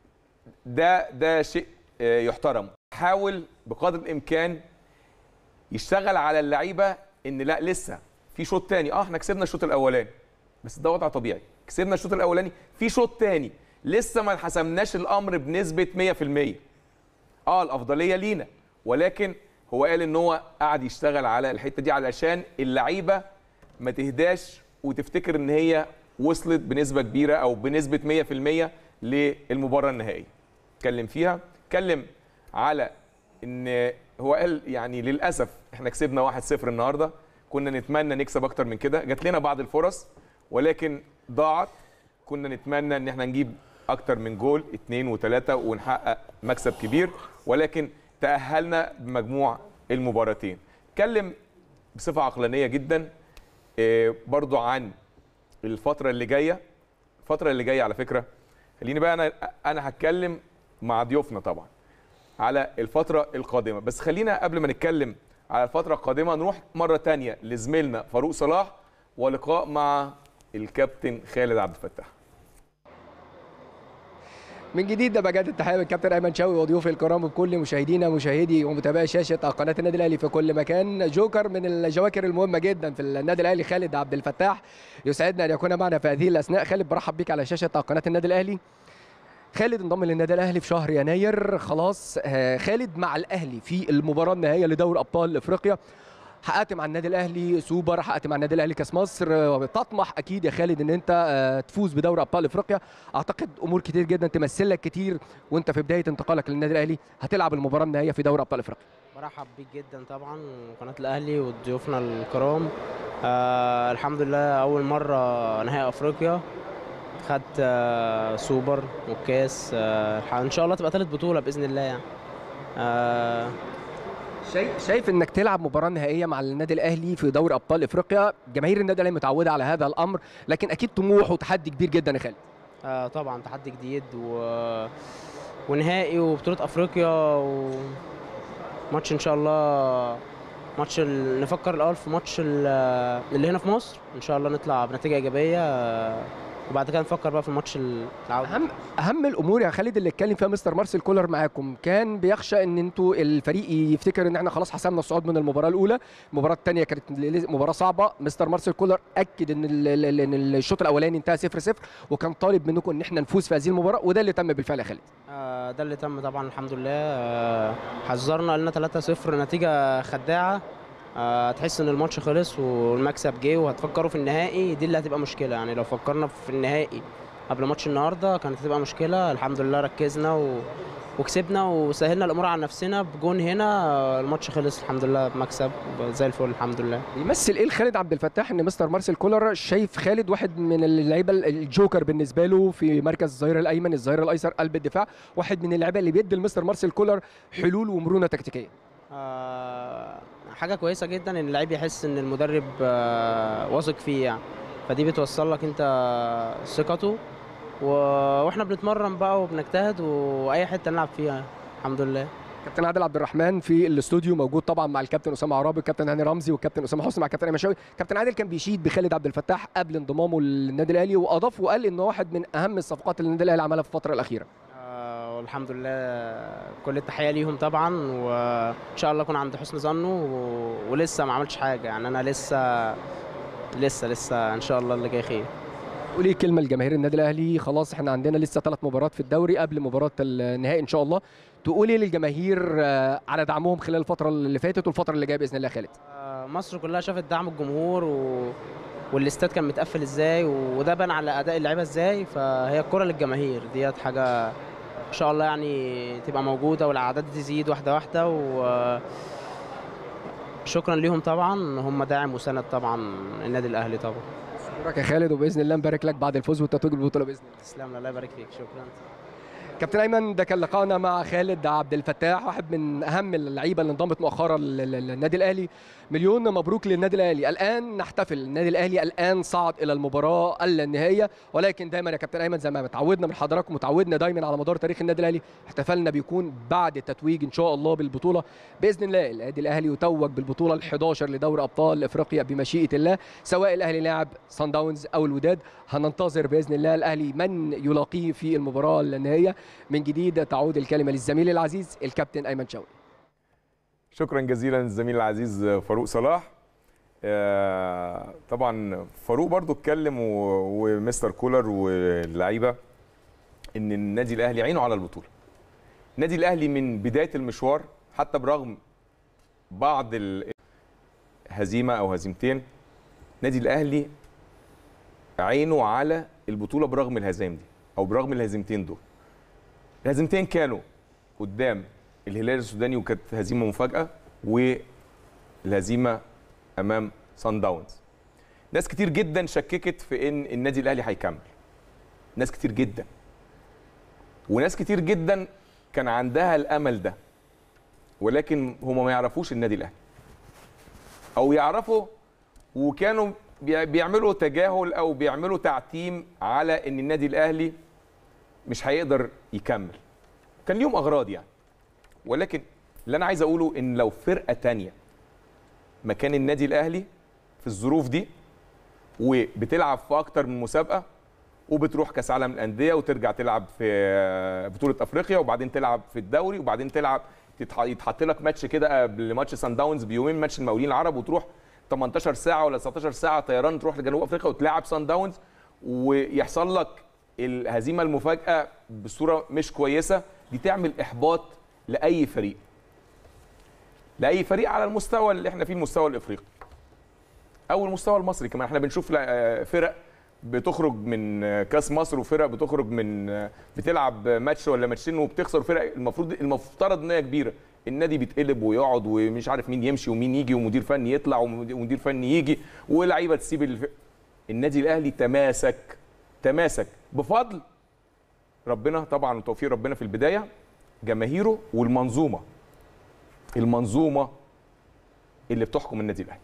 ده ده شيء آه، يحترم حاول بقدر الامكان يشتغل على اللعيبه ان لا لسه في شوط تاني اه احنا كسبنا الشوط الاولاني بس ده وضع طبيعي كسبنا الشوط الاولاني في شوط تاني لسه ما حسمناش الامر بنسبه 100% اه الافضليه لينا ولكن هو قال ان هو قعد يشتغل على الحته دي علشان اللعيبه ما تهداش وتفتكر ان هي وصلت بنسبه كبيره او بنسبه 100% للمباراه النهائيه اتكلم فيها اتكلم على ان هو قال يعني للاسف احنا كسبنا 1-0 النهارده كنا نتمنى نكسب اكتر من كده جات لنا بعض الفرص ولكن ضاعت كنا نتمنى ان احنا نجيب اكتر من جول اتنين وتلاته ونحقق مكسب كبير ولكن تاهلنا بمجموع المباراتين اتكلم بصفه عقلانيه جدا آه، برضو عن الفتره اللي جايه الفتره اللي جايه على فكره خليني بقى انا انا هتكلم مع ضيوفنا طبعا على الفتره القادمه بس خلينا قبل ما نتكلم على الفتره القادمه نروح مره تانية لزميلنا فاروق صلاح ولقاء مع الكابتن خالد عبد الفتاح من جديد ده بجد التحيه من الكابتن ايمن شوقي وضيوفي الكرام وبكل مشاهدينا مشاهدي ومتابعي شاشه قناه النادي الاهلي في كل مكان جوكر من الجواكر المهمه جدا في النادي الاهلي خالد عبد الفتاح يسعدنا ان يكون معنا في هذه الاثناء خالد برحب بيك على شاشه قناه النادي الاهلي خالد انضم للنادي الاهلي في شهر يناير خلاص آه، خالد مع الاهلي في المباراه النهائيه لدوري ابطال افريقيا حققت مع النادي الاهلي سوبر حققت مع النادي الاهلي كاس مصر آه، تطمح اكيد يا خالد ان انت آه، تفوز بدوري ابطال افريقيا اعتقد امور كتير جدا تمثل لك كتير وانت في بدايه انتقالك للنادي الاهلي هتلعب المباراه النهائيه في دوري ابطال افريقيا برحب بيك جدا طبعا وقناة الأهلي وضيوفنا الكرام آه الحمد لله أول مرة نهائي أفريقيا خدت آه سوبر والكاس آه إن شاء الله تبقى ثالث بطولة بإذن الله يعني آه شايف شايف انك تلعب مباراه نهائيه مع النادي الاهلي في دوري ابطال افريقيا جماهير النادي الاهلي متعوده على هذا الامر لكن اكيد طموح وتحدي كبير جدا يا خالد آه طبعا تحدي جديد و... ونهائي وبطولة أفريقيا وماتش إن شاء الله ماتش ال... نفكر الأول في ماتش ال... اللي هنا في مصر إن شاء الله نطلع بنتيجة إيجابية آه، وبعد كده نفكر بقى في الماتش العودة اهم اهم الامور يا خالد اللي اتكلم فيها مستر مارسيل كولر معاكم كان بيخشى ان انتوا الفريق يفتكر ان احنا خلاص حسمنا الصعود من المباراه الاولى المباراه الثانيه كانت مباراه صعبه مستر مارسيل كولر اكد ان ال- ال- ان الشوط الاولاني انتهى 0 0 وكان طالب منكم ان احنا نفوز في هذه المباراه وده اللي تم بالفعل يا خالد آه، ده اللي تم طبعا الحمد لله آه، حذرنا قلنا 3-0 نتيجة خداعة آه، تحس ان الماتش خلص والمكسب جه وهتفكروا في النهائي دي اللي هتبقى مشكلة يعني لو فكرنا في النهائي قبل ماتش النهارده كانت هتبقى مشكلة الحمد لله ركزنا و... وكسبنا وسهلنا الامور على نفسنا بجون هنا آه، الماتش خلص الحمد لله بمكسب زي الفل الحمد لله بيمثل ايه لخالد عبد الفتاح ان مستر مارسيل كولر شايف خالد واحد من اللعيبه الجوكر بالنسبه له في مركز الظهير الايمن الظهير الايسر قلب الدفاع واحد من اللعيبه اللي بيدي لمستر مارسيل كولر حلول ومرونه تكتيكيه آه، حاجه كويسه جدا ان اللعيب يحس ان المدرب آه، واثق فيه يعني فدي بتوصل لك انت ثقته و... واحنا بنتمرن بقى وبنجتهد واي حته نلعب فيها الحمد لله كابتن عادل عبد الرحمن في الاستوديو موجود طبعا مع الكابتن اسامه عرابي والكابتن هاني رمزي والكابتن اسامه حسني مع الكابتن ايمن شوقي كابتن عادل كان بيشيد بخالد عبد الفتاح قبل انضمامه للنادي الاهلي واضاف وقال انه واحد من اهم الصفقات اللي النادي الاهلي عملها في الفتره الاخيره آه، والحمد لله كل التحيه ليهم طبعا وان شاء الله اكون عند حسن ظنه و... ولسه ما عملتش حاجه يعني انا لسه لسه لسه ان شاء الله اللي جاي خير قولي كلمه لجماهير النادي الاهلي خلاص احنا عندنا لسه ثلاث مباريات في الدوري قبل مباراه النهائي ان شاء الله تقولي للجماهير آه، على دعمهم خلال الفتره اللي فاتت والفتره اللي جايه باذن الله يا خالد آه، مصر كلها شافت دعم الجمهور و... والاستاد كان متقفل ازاي وده بان على اداء اللعيبه ازاي فهي الكره للجماهير ديت حاجه ان شاء الله يعني تبقى موجوده والاعداد تزيد واحده واحده و شكرا ليهم طبعا هم داعم وسند طبعا النادي الاهلي طبعا شكرا يا خالد وباذن الله نبارك لك بعد الفوز والتتويج بالبطوله باذن الله تسلم الله يبارك فيك شكرا كابتن ايمن ده كان لقاءنا مع خالد عبد الفتاح واحد من اهم اللعيبه اللي انضمت مؤخرا لل- لل- للنادي الاهلي مليون مبروك للنادي الاهلي الان نحتفل النادي الاهلي الان صعد الى المباراه النهائيه ولكن دايما يا كابتن ايمن زي ما اتعودنا من حضراتكم متعودنا دايما على مدار تاريخ النادي الاهلي احتفالنا بيكون بعد التتويج ان شاء الله بالبطوله باذن الله النادي الاهلي يتوج بالبطوله ال11 لدوري ابطال افريقيا بمشيئه الله سواء الاهلي لاعب سان داونز او الوداد هننتظر باذن الله الاهلي من يلاقيه في المباراه النهائيه من جديد تعود الكلمه للزميل العزيز الكابتن ايمن شوقي شكرا جزيلا الزميل العزيز فاروق صلاح آه، طبعا فاروق برضو اتكلم و- ومستر كولر واللعيبه ان النادي الاهلي عينه على البطوله النادي الاهلي من بدايه المشوار حتى برغم بعض الهزيمه او هزيمتين النادي الاهلي عينه على البطوله برغم الهزايم دي او برغم الهزيمتين دول الهزيمتين كانوا قدام الهلال السوداني وكانت هزيمه مفاجاه والهزيمه امام سان داونز ناس كتير جدا شككت في ان النادي الاهلي هيكمل ناس كتير جدا وناس كتير جدا كان عندها الامل ده ولكن هم ما يعرفوش النادي الاهلي او يعرفوا وكانوا بي- بيعملوا تجاهل او بيعملوا تعتيم على ان النادي الاهلي مش هيقدر يكمل كان ليهم اغراض يعني ولكن اللي انا عايز اقوله ان لو فرقه تانية مكان النادي الاهلي في الظروف دي وبتلعب في اكتر من مسابقه وبتروح كاس عالم الانديه وترجع تلعب في بطوله افريقيا وبعدين تلعب في الدوري وبعدين تلعب تتح- يتحط لك ماتش كده قبل ماتش سان داونز بيومين ماتش المقاولين العرب وتروح 18 ساعه ولا 19 ساعه طيران تروح لجنوب افريقيا وتلاعب سان داونز ويحصل لك الهزيمه المفاجاه بصوره مش كويسه دي تعمل احباط لاي فريق لاي فريق على المستوى اللي احنا فيه المستوى الافريقي او المستوى المصري كمان احنا بنشوف لا- فرق بتخرج من كاس مصر وفرق بتخرج من بتلعب ماتش ولا ماتشين وبتخسر فرق المفروض المفترض ان هي كبيره النادي بيتقلب ويقعد ومش عارف مين يمشي ومين يجي ومدير فني يطلع ومدير فني يجي ولعيبه تسيب الف... النادي الاهلي تماسك تماسك بفضل ربنا طبعا وتوفيق ربنا في البدايه جماهيره والمنظومه المنظومه اللي بتحكم النادي الاهلي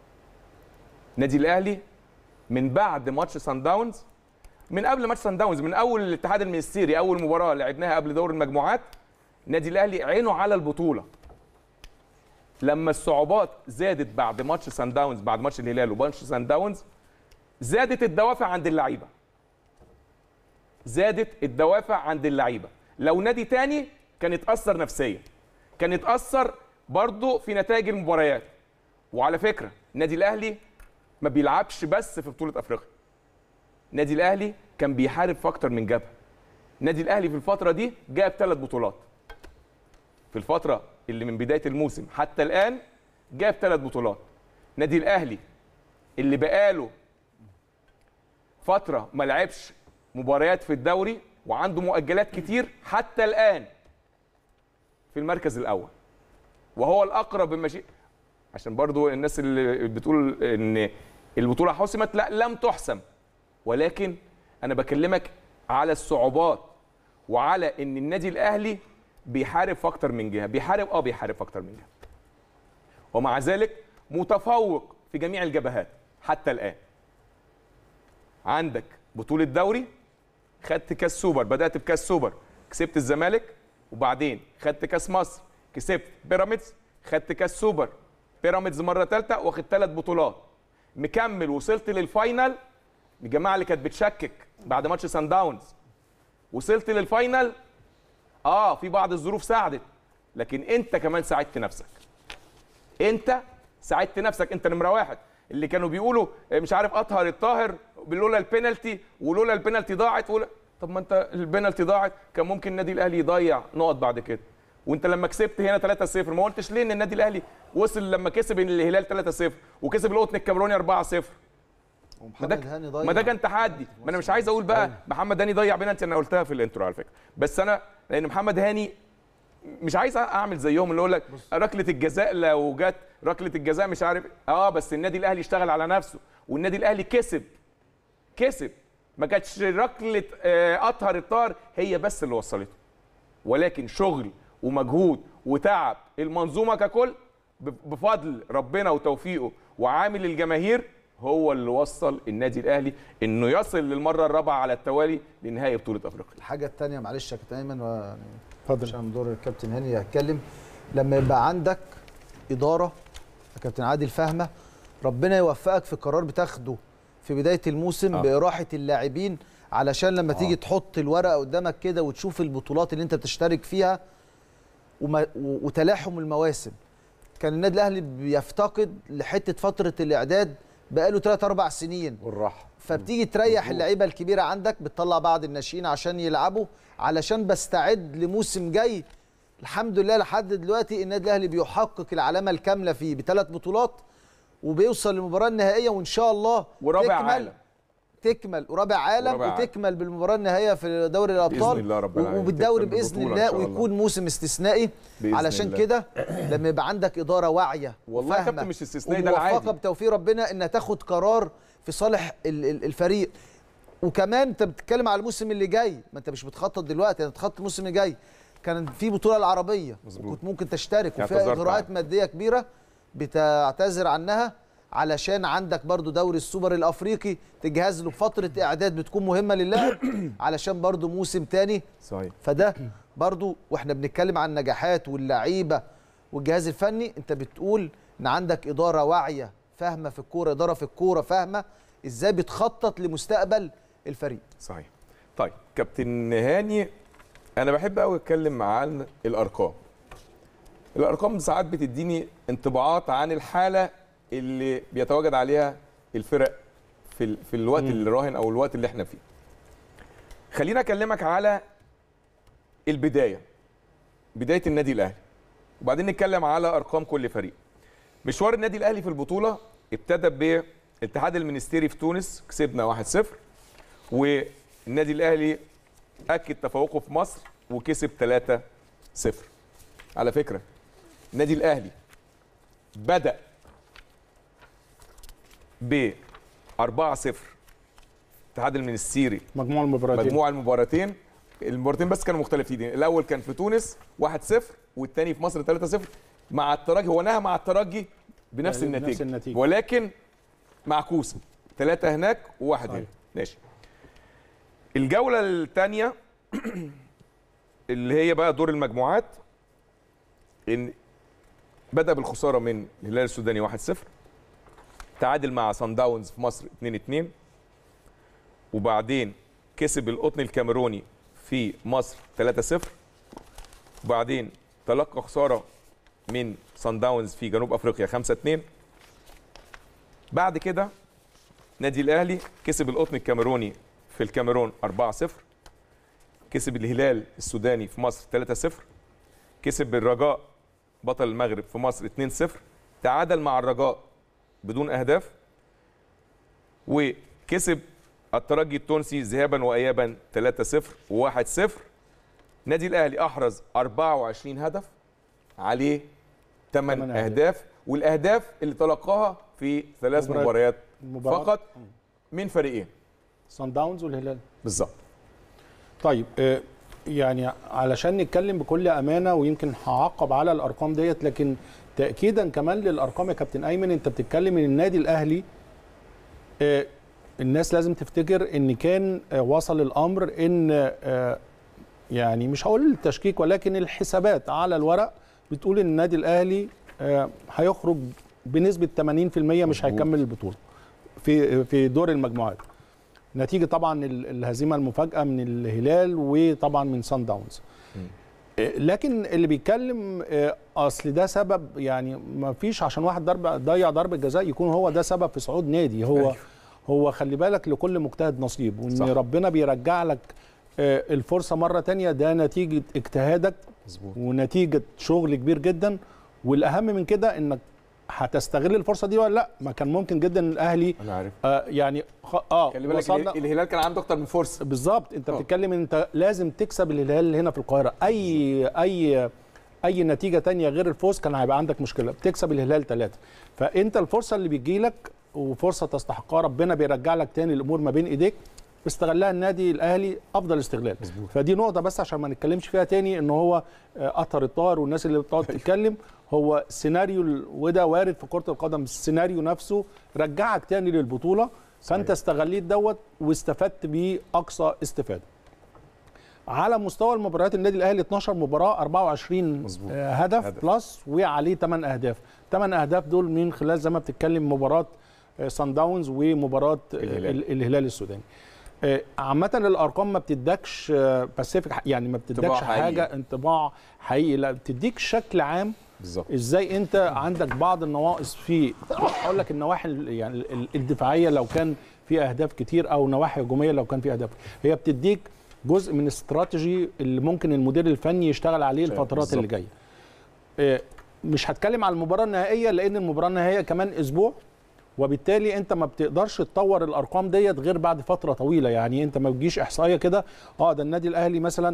النادي الاهلي من بعد ماتش سان داونز من قبل ماتش سان داونز من اول الاتحاد المنستيري اول مباراه لعبناها قبل دور المجموعات النادي الاهلي عينه على البطوله لما الصعوبات زادت بعد ماتش سان داونز بعد ماتش الهلال وماتش سان داونز زادت الدوافع عند اللعيبه زادت الدوافع عند اللعيبه لو نادي تاني كان اتاثر نفسيا كان اتاثر برضه في نتائج المباريات وعلى فكره النادي الاهلي ما بيلعبش بس في بطوله افريقيا النادي الاهلي كان بيحارب في اكتر من جبهه النادي الاهلي في الفتره دي جاب ثلاث بطولات في الفتره اللي من بدايه الموسم حتى الان جاب ثلاث بطولات النادي الاهلي اللي بقاله فتره ما لعبش مباريات في الدوري وعنده مؤجلات كتير حتى الان في المركز الاول وهو الاقرب المشي عشان برضو الناس اللي بتقول ان البطوله حسمت لا لم تحسم ولكن انا بكلمك على الصعوبات وعلى ان النادي الاهلي بيحارب في اكتر من جهه بيحارب اه بيحارب في اكتر من جهه ومع ذلك متفوق في جميع الجبهات حتى الان عندك بطوله دوري خدت كاس سوبر بدات بكاس سوبر كسبت الزمالك وبعدين خدت كاس مصر كسبت بيراميدز خدت كاس سوبر بيراميدز مره ثالثه واخد ثلاث بطولات مكمل وصلت للفاينل الجماعه اللي كانت بتشكك بعد ماتش سان داونز وصلت للفاينل اه في بعض الظروف ساعدت لكن انت كمان ساعدت نفسك انت ساعدت نفسك انت نمره واحد اللي كانوا بيقولوا مش عارف اطهر الطاهر لولا البينالتي ولولا البينالتي ضاعت ولا طب ما انت البينالتي ضاعت كان ممكن النادي الاهلي يضيع نقط بعد كده وانت لما كسبت هنا 3-0 ما قلتش ليه ان النادي الاهلي وصل لما كسب الهلال 3-0 وكسب القطن الكاميروني 4-0 ما ده ومحمد هاني ضيع ما ده كان تحدي ما انا مش عايز اقول بقى محمد هاني ضيع بينالتي انا قلتها في الانترو على فكره بس انا لان محمد هاني مش عايز اعمل زيهم اللي يقول لك ركله الجزاء لو جت ركله الجزاء مش عارف اه بس النادي الاهلي اشتغل على نفسه والنادي الاهلي كسب كسب ما كانتش ركله آه، اطهر الطار هي بس اللي وصلته ولكن شغل ومجهود وتعب المنظومه ككل ب- بفضل ربنا وتوفيقه وعامل الجماهير هو اللي وصل النادي الاهلي انه يصل للمره الرابعه على التوالي لنهائي بطوله افريقيا الحاجه الثانيه معلش يا كابتن ايمن و- يعني اتفضل. عشان دور الكابتن هاني هيتكلم لما يبقى عندك اداره يا كابتن عادل فاهمه ربنا يوفقك في قرار بتاخده في بدايه الموسم آه. آه. باراحه اللاعبين علشان لما آه. تيجي تحط الورقه قدامك كده وتشوف البطولات اللي انت بتشترك فيها وما و- وتلاحم المواسم كان النادي الاهلي بيفتقد لحته فتره الاعداد بقاله 3 4 سنين والراحه فبتيجي تريح اللعيبه الكبيره عندك بتطلع بعض الناشئين عشان يلعبوا علشان بستعد لموسم جاي الحمد لله لحد دلوقتي النادي الاهلي بيحقق العلامه الكامله فيه بثلاث بطولات وبيوصل للمباراه النهائيه وان شاء الله ورابع تكمل عالم. تكمل ورابع عالم ورابع عالم. وتكمل بالمباراه النهائيه في دوري الابطال بإذن الله رب العالمين. وبالدوري تكمل باذن بالبطولة إن الله شاء الله. ويكون موسم استثنائي بإذن علشان الله. كده لما يبقى عندك اداره واعيه والله يا وفاهمة كابتن مش استثنائي، ده وموفقه العادي. بتوفيق ربنا انها تاخد قرار في صالح ال- ال- الفريق وكمان انت بتتكلم على الموسم اللي جاي ما انت مش بتخطط دلوقتي انت بتخطط الموسم اللي جاي كان في بطوله العربيه مظبوط. وكنت ممكن تشترك وفيها اعتذرت اجراءات عنها. ماديه كبيره بتعتذر عنها علشان عندك برضو دوري السوبر الافريقي تجهز له فتره اعداد بتكون مهمه للاعب علشان برضو موسم تاني صحيح فده برضو واحنا بنتكلم عن النجاحات واللعيبه والجهاز الفني انت بتقول ان عندك اداره واعيه فاهمه في الكوره اداره في الكوره فاهمه ازاي بتخطط لمستقبل الفريق صحيح طيب كابتن هاني انا بحب قوي اتكلم عن الارقام الارقام ساعات بتديني انطباعات عن الحاله اللي بيتواجد عليها الفرق في ال... في الوقت الراهن او الوقت اللي احنا فيه خلينا اكلمك على البدايه بدايه النادي الاهلي وبعدين نتكلم على ارقام كل فريق مشوار النادي الاهلي في البطوله ابتدى بالاتحاد المنستيري في تونس كسبنا 1-0 والنادي الاهلي اكد تفوقه في مصر وكسب 3-0 على فكره النادي الاهلي بدا ب 4-0 الاتحاد المنستيري مجموع المباراتين مجموع المباراتين المباراتين بس كانوا مختلفين الاول كان في تونس 1-0 والثاني في مصر 3-0 مع الترجي هو نهى مع الترجي بنفس بنفس النتيجه النتيجة. ولكن معكوسه ثلاثه هناك وواحد صحيح. هنا ماشي الجوله الثانيه اللي هي بقى دور المجموعات ان بدا بالخساره من الهلال السوداني 1-0 تعادل مع سان داونز في مصر 2-2 وبعدين كسب القطن الكاميروني في مصر 3-0 وبعدين تلقى خساره من سان داونز في جنوب افريقيا 5-2 بعد كده نادي الاهلي كسب القطن الكاميروني في الكاميرون 4-0 كسب الهلال السوداني في مصر 3-0 كسب الرجاء بطل المغرب في مصر 2-0 تعادل مع الرجاء بدون اهداف وكسب الترجي التونسي ذهابا وايابا 3-0 و1-0 نادي الاهلي احرز 24 هدف عليه 8 تمن أهداف. اهداف والاهداف اللي تلقاها في ثلاث مباريات. مباريات مباراة فقط من فريقين سان داونز والهلال بالظبط طيب آه، يعني علشان نتكلم بكل امانه ويمكن هعقب على الارقام ديت لكن تاكيدا كمان للارقام يا كابتن ايمن انت بتتكلم ان النادي الاهلي آه، الناس لازم تفتكر ان كان آه، وصل الامر ان آه، يعني مش هقول التشكيك ولكن الحسابات على الورق بتقول ان النادي الاهلي آه، هيخرج بنسبه 80% مش هيكمل البطوله في في دور المجموعات نتيجه طبعا ال- الهزيمه المفاجاه من الهلال وطبعا من سان داونز آه، لكن اللي بيتكلم آه، اصل ده سبب يعني ما فيش عشان واحد ضرب ضيع ضربه جزاء يكون هو ده سبب في صعود نادي هو أيوه. هو خلي بالك لكل مجتهد نصيب وان صح. ربنا بيرجع لك آه، الفرصه مره تانية ده نتيجه اجتهادك مظبوط ونتيجه شغل كبير جدا والاهم من كده انك هتستغل الفرصه دي ولا لا ما كان ممكن جدا الاهلي انا عارف آه يعني خ... اه خلي بالك وصلنا- اله- الهلال كان عنده اكتر من فرصه بالظبط انت آه. بتتكلم ان انت لازم تكسب الهلال هنا في القاهره اي اي اي نتيجه تانية غير الفوز كان هيبقى عندك مشكله بتكسب الهلال ثلاثه فانت الفرصه اللي بتجي لك وفرصه تستحقها ربنا بيرجع لك تاني الامور ما بين ايديك استغلها النادي الاهلي افضل استغلال مزبوط. فدي نقطه بس عشان ما نتكلمش فيها تاني ان هو آه، قطر الطار والناس اللي بتقعد تتكلم هو سيناريو ال- وده وارد في كره القدم السيناريو نفسه رجعك تاني للبطوله فانت استغليت دوت واستفدت بيه اقصى استفاده على مستوى المباريات النادي الاهلي 12 مباراه 24 مظبوط. آه، هدف, هدف. بلس وعليه 8 اهداف 8 اهداف دول من خلال زي ما بتتكلم مباراه آه، سان داونز ومباراه آه، الهلال. ال- الهلال السوداني آه، عامة الارقام ما بتدكش باسيفيك يعني ما انطباع بتدكش حقيقي. حاجه انطباع حقيقي لا بتديك شكل عام بالظبط ازاي انت عندك بعض النواقص في اقول لك النواحي ال- يعني ال- الدفاعيه لو كان في اهداف كتير او نواحي هجوميه لو كان في اهداف هي بتديك جزء من الاستراتيجي اللي ممكن المدير الفني يشتغل عليه شايف الفترات اللي بالظبط. جايه آه، مش هتكلم على المباراه النهائيه لان المباراه النهائيه كمان اسبوع وبالتالي انت ما بتقدرش تطور الارقام ديت غير بعد فتره طويله يعني انت ما بتجيش احصائيه كده اه ده النادي الاهلي مثلا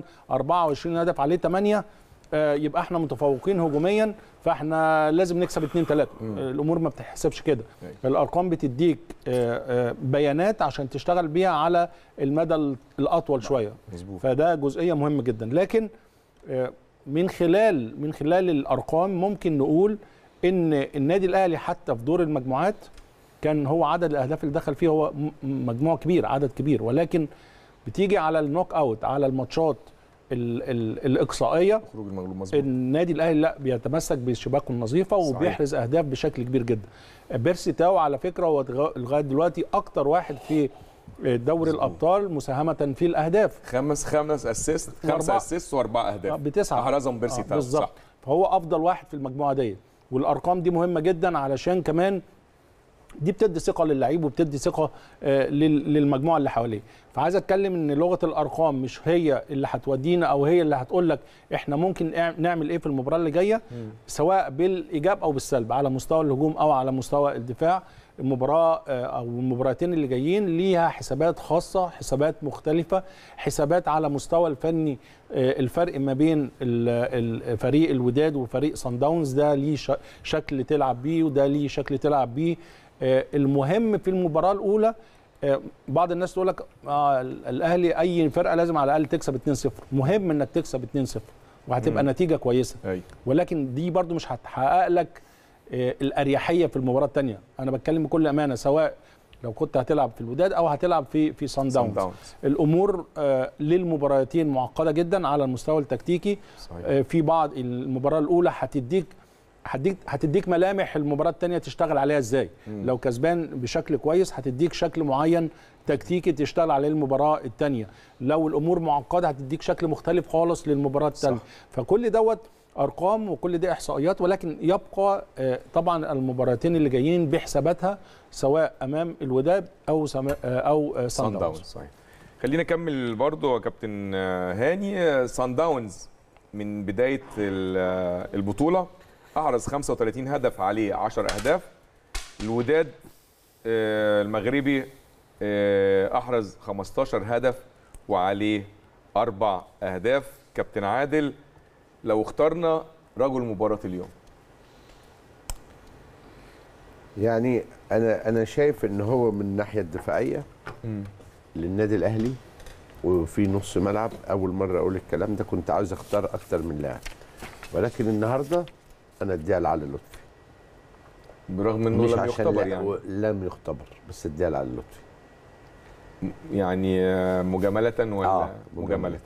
24 هدف عليه 8 آه يبقى احنا متفوقين هجوميا فاحنا لازم نكسب 2 3 الامور ما بتحسبش كده أيوة. الارقام بتديك آه آه بيانات عشان تشتغل بيها على المدى الاطول شويه مظبوط فده جزئيه مهمه جدا لكن آه، من خلال من خلال الارقام ممكن نقول ان النادي الاهلي حتى في دور المجموعات كان هو عدد الاهداف اللي دخل فيه هو م- مجموع كبير عدد كبير ولكن بتيجي على النوك اوت على الماتشات ال ال الاقصائيه خروج المغلوب مظبوط النادي الاهلي لا بيتمسك بشباكه النظيفه صحيح. وبيحرز اهداف بشكل كبير جدا بيرسي تاو على فكره هو لغا- لغايه دلوقتي اكتر واحد في دوري الابطال مساهمه في الاهداف خمس خمس اسيست خمسه وأربعة. اسيست واربعه اهداف بتسعه احرزهم بيرسي آه، تاو بالظبط صح فهو افضل واحد في المجموعه ديت والارقام دي مهمه جدا علشان كمان دي بتدي ثقه للعيب وبتدي ثقه آه، لل- للمجموعه اللي حواليه فعايز اتكلم ان لغه الارقام مش هي اللي هتودينا او هي اللي هتقول لك احنا ممكن نع- نعمل ايه في المباراه اللي جايه سواء بالايجاب او بالسلب على مستوى الهجوم او على مستوى الدفاع المباراه آه، او المباراتين اللي جايين ليها حسابات خاصه حسابات مختلفه حسابات على مستوى الفني آه، الفرق ما بين ال- ال- فريق الوداد وفريق صن داونز ده ليه ش- شكل تلعب بيه وده ليه شكل تلعب بيه آه، المهم في المباراه الاولى آه، بعض الناس تقول لك آه ال- الاهلي اي فرقه لازم على الاقل تكسب 2-0 مهم انك تكسب 2-0 وهتبقى مم. نتيجه كويسه ايوه ولكن دي برضو مش هتحقق لك آه، الاريحيه في المباراه الثانيه انا بتكلم بكل امانه سواء لو كنت هتلعب في الوداد او هتلعب في في صن صن داونز داونز الامور آه، للمباراتين معقده جدا على المستوى التكتيكي صحيح آه، في بعض المباراه الاولى هتديك هتديك هتديك ملامح المباراه الثانيه تشتغل عليها ازاي مم. لو كسبان بشكل كويس هتديك شكل معين تكتيكي تشتغل عليه المباراه الثانيه لو الامور معقده هتديك شكل مختلف خالص للمباراه الثانيه فكل دوت ارقام وكل دي احصائيات ولكن يبقى آه، طبعا المباراتين اللي جايين بحساباتها سواء امام الوداد او سما آه، او آه، صن صن داونز داونز صحيح خلينا نكمل برضو يا كابتن آه، هاني آه، صن داونز من بدايه ال- آه، البطوله احرز 35 هدف عليه 10 اهداف الوداد آه، المغربي آه، احرز 15 هدف وعليه اربع اهداف كابتن عادل لو اخترنا رجل مباراه اليوم يعني انا انا شايف ان هو من الناحيه الدفاعيه للنادي الاهلي وفي نص ملعب اول مره اقول الكلام ده كنت عاوز اختار اكتر من لاعب ولكن النهارده انا اديها لعلي لطفي برغم انه مش لم عشان يختبر لا يعني لم يختبر بس اديها لعلي لطفي يعني آه، مجامله ولا آه، مجامله مجاملة.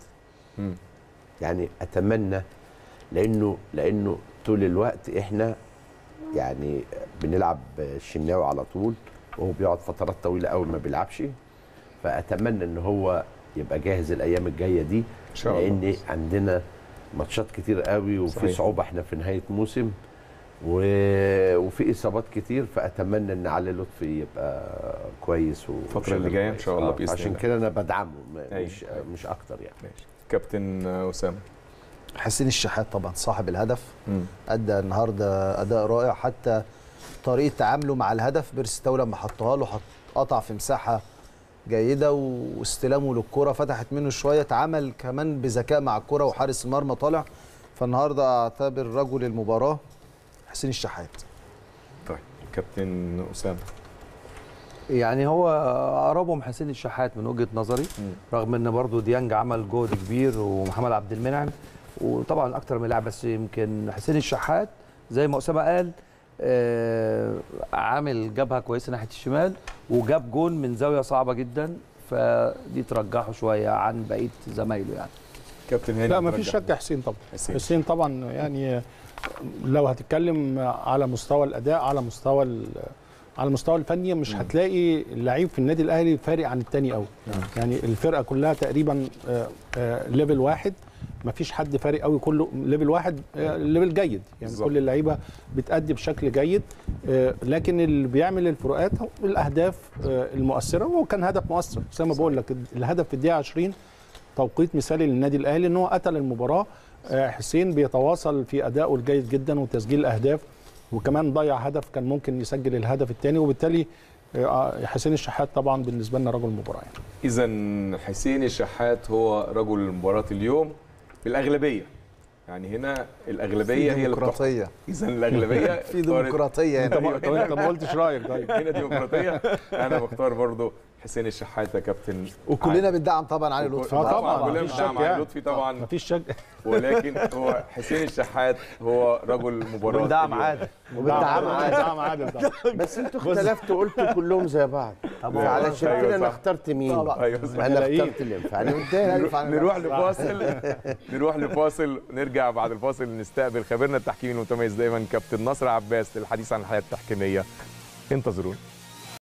يعني اتمنى لانه لانه طول الوقت احنا يعني بنلعب الشناوي على طول وهو بيقعد فترات طويله قوي ما بيلعبش فاتمنى ان هو يبقى جاهز الايام الجايه دي ان شاء الله لان عندنا ماتشات كتير قوي وفي صحيح. صعوبه احنا في نهايه موسم و... وفي اصابات كتير فاتمنى ان علي لطفي يبقى كويس الفترة اللي جاية إن شاء الله بإذن عشان الله. كده انا بدعمه ما- أيوة. مش مش اكتر يعني ماشي كابتن آه، اسامه حسين الشحات طبعا صاحب الهدف مم. ادى النهارده اداء رائع حتى طريقه تعامله مع الهدف بيرستاو لما حطها له حط قطع في مساحه جيده واستلامه للكره فتحت منه شويه اتعامل كمان بذكاء مع الكره وحارس المرمى طالع فالنهارده اعتبر رجل المباراه حسين الشحات طيب كابتن اسامه يعني هو اقربهم حسين الشحات من وجهه نظري رغم ان برضو ديانج عمل جهد كبير ومحمد عبد المنعم وطبعا اكتر من لاعب بس يمكن حسين الشحات زي ما اسامه قال آه عامل جبهه كويسه ناحيه الشمال وجاب جون من زاويه صعبه جدا فدي ترجحه شويه عن بقيه زمايله يعني كابتن هاني لا ما فيش ترجح. شك حسين طبعا حسين. حسين طبعا يعني لو هتتكلم على مستوى الاداء على مستوى ال- على المستوى الفني مش هتلاقي لعيب في النادي الاهلي فارق عن التاني قوي يعني الفرقه كلها تقريبا آه، آه، ليفل واحد ما فيش حد فارق قوي كله ليفل واحد آه، ليفل جيد يعني بالظبط. كل اللعيبه بتأدي بشكل جيد آه، لكن اللي بيعمل الفروقات هو الاهداف آه، المؤثره وهو كان هدف مؤثر زي ما بقول لك الهدف في الدقيقه 20 توقيت مثالي للنادي الاهلي ان هو قتل المباراه آه، حسين بيتواصل في ادائه الجيد جدا وتسجيل الاهداف وكمان ضيع هدف كان ممكن يسجل الهدف الثاني وبالتالي آه، حسين الشحات طبعا بالنسبه لنا رجل المباراه يعني. اذا حسين الشحات هو رجل مباراه اليوم بالاغلبيه يعني هنا الاغلبيه هي اللي بتحكم ديمقراطيه اذا الاغلبيه في اختارت- ديمقراطيه انت هنا ما طب انت ما قلتش رايك طيب هنا ديمقراطيه انا بختار برضو حسين الشحات يا كابتن وكلنا بندعم طبعا علي لطفي آه، طبعا، كلنا مفيش بندعم شك علي يعني. لطفي طبعا مفيش شك ولكن هو حسين الشحات هو رجل مباراه وبندعم اليوم. عادل وبالدعم عادل دعم عادل طبعا. بس انتوا اختلفتوا قلتوا كلهم زي بعض فعلشان أيوة كده انا صح. اخترت مين؟ طبعا. ايوه صح. انا نلاقيه. اخترت اللي ينفعني قدام نروح لفاصل نروح لفاصل نرجع بعد الفاصل نستقبل خبيرنا التحكيمي المتميز دايما كابتن نصر عباس للحديث عن الحياه التحكيميه انتظرونا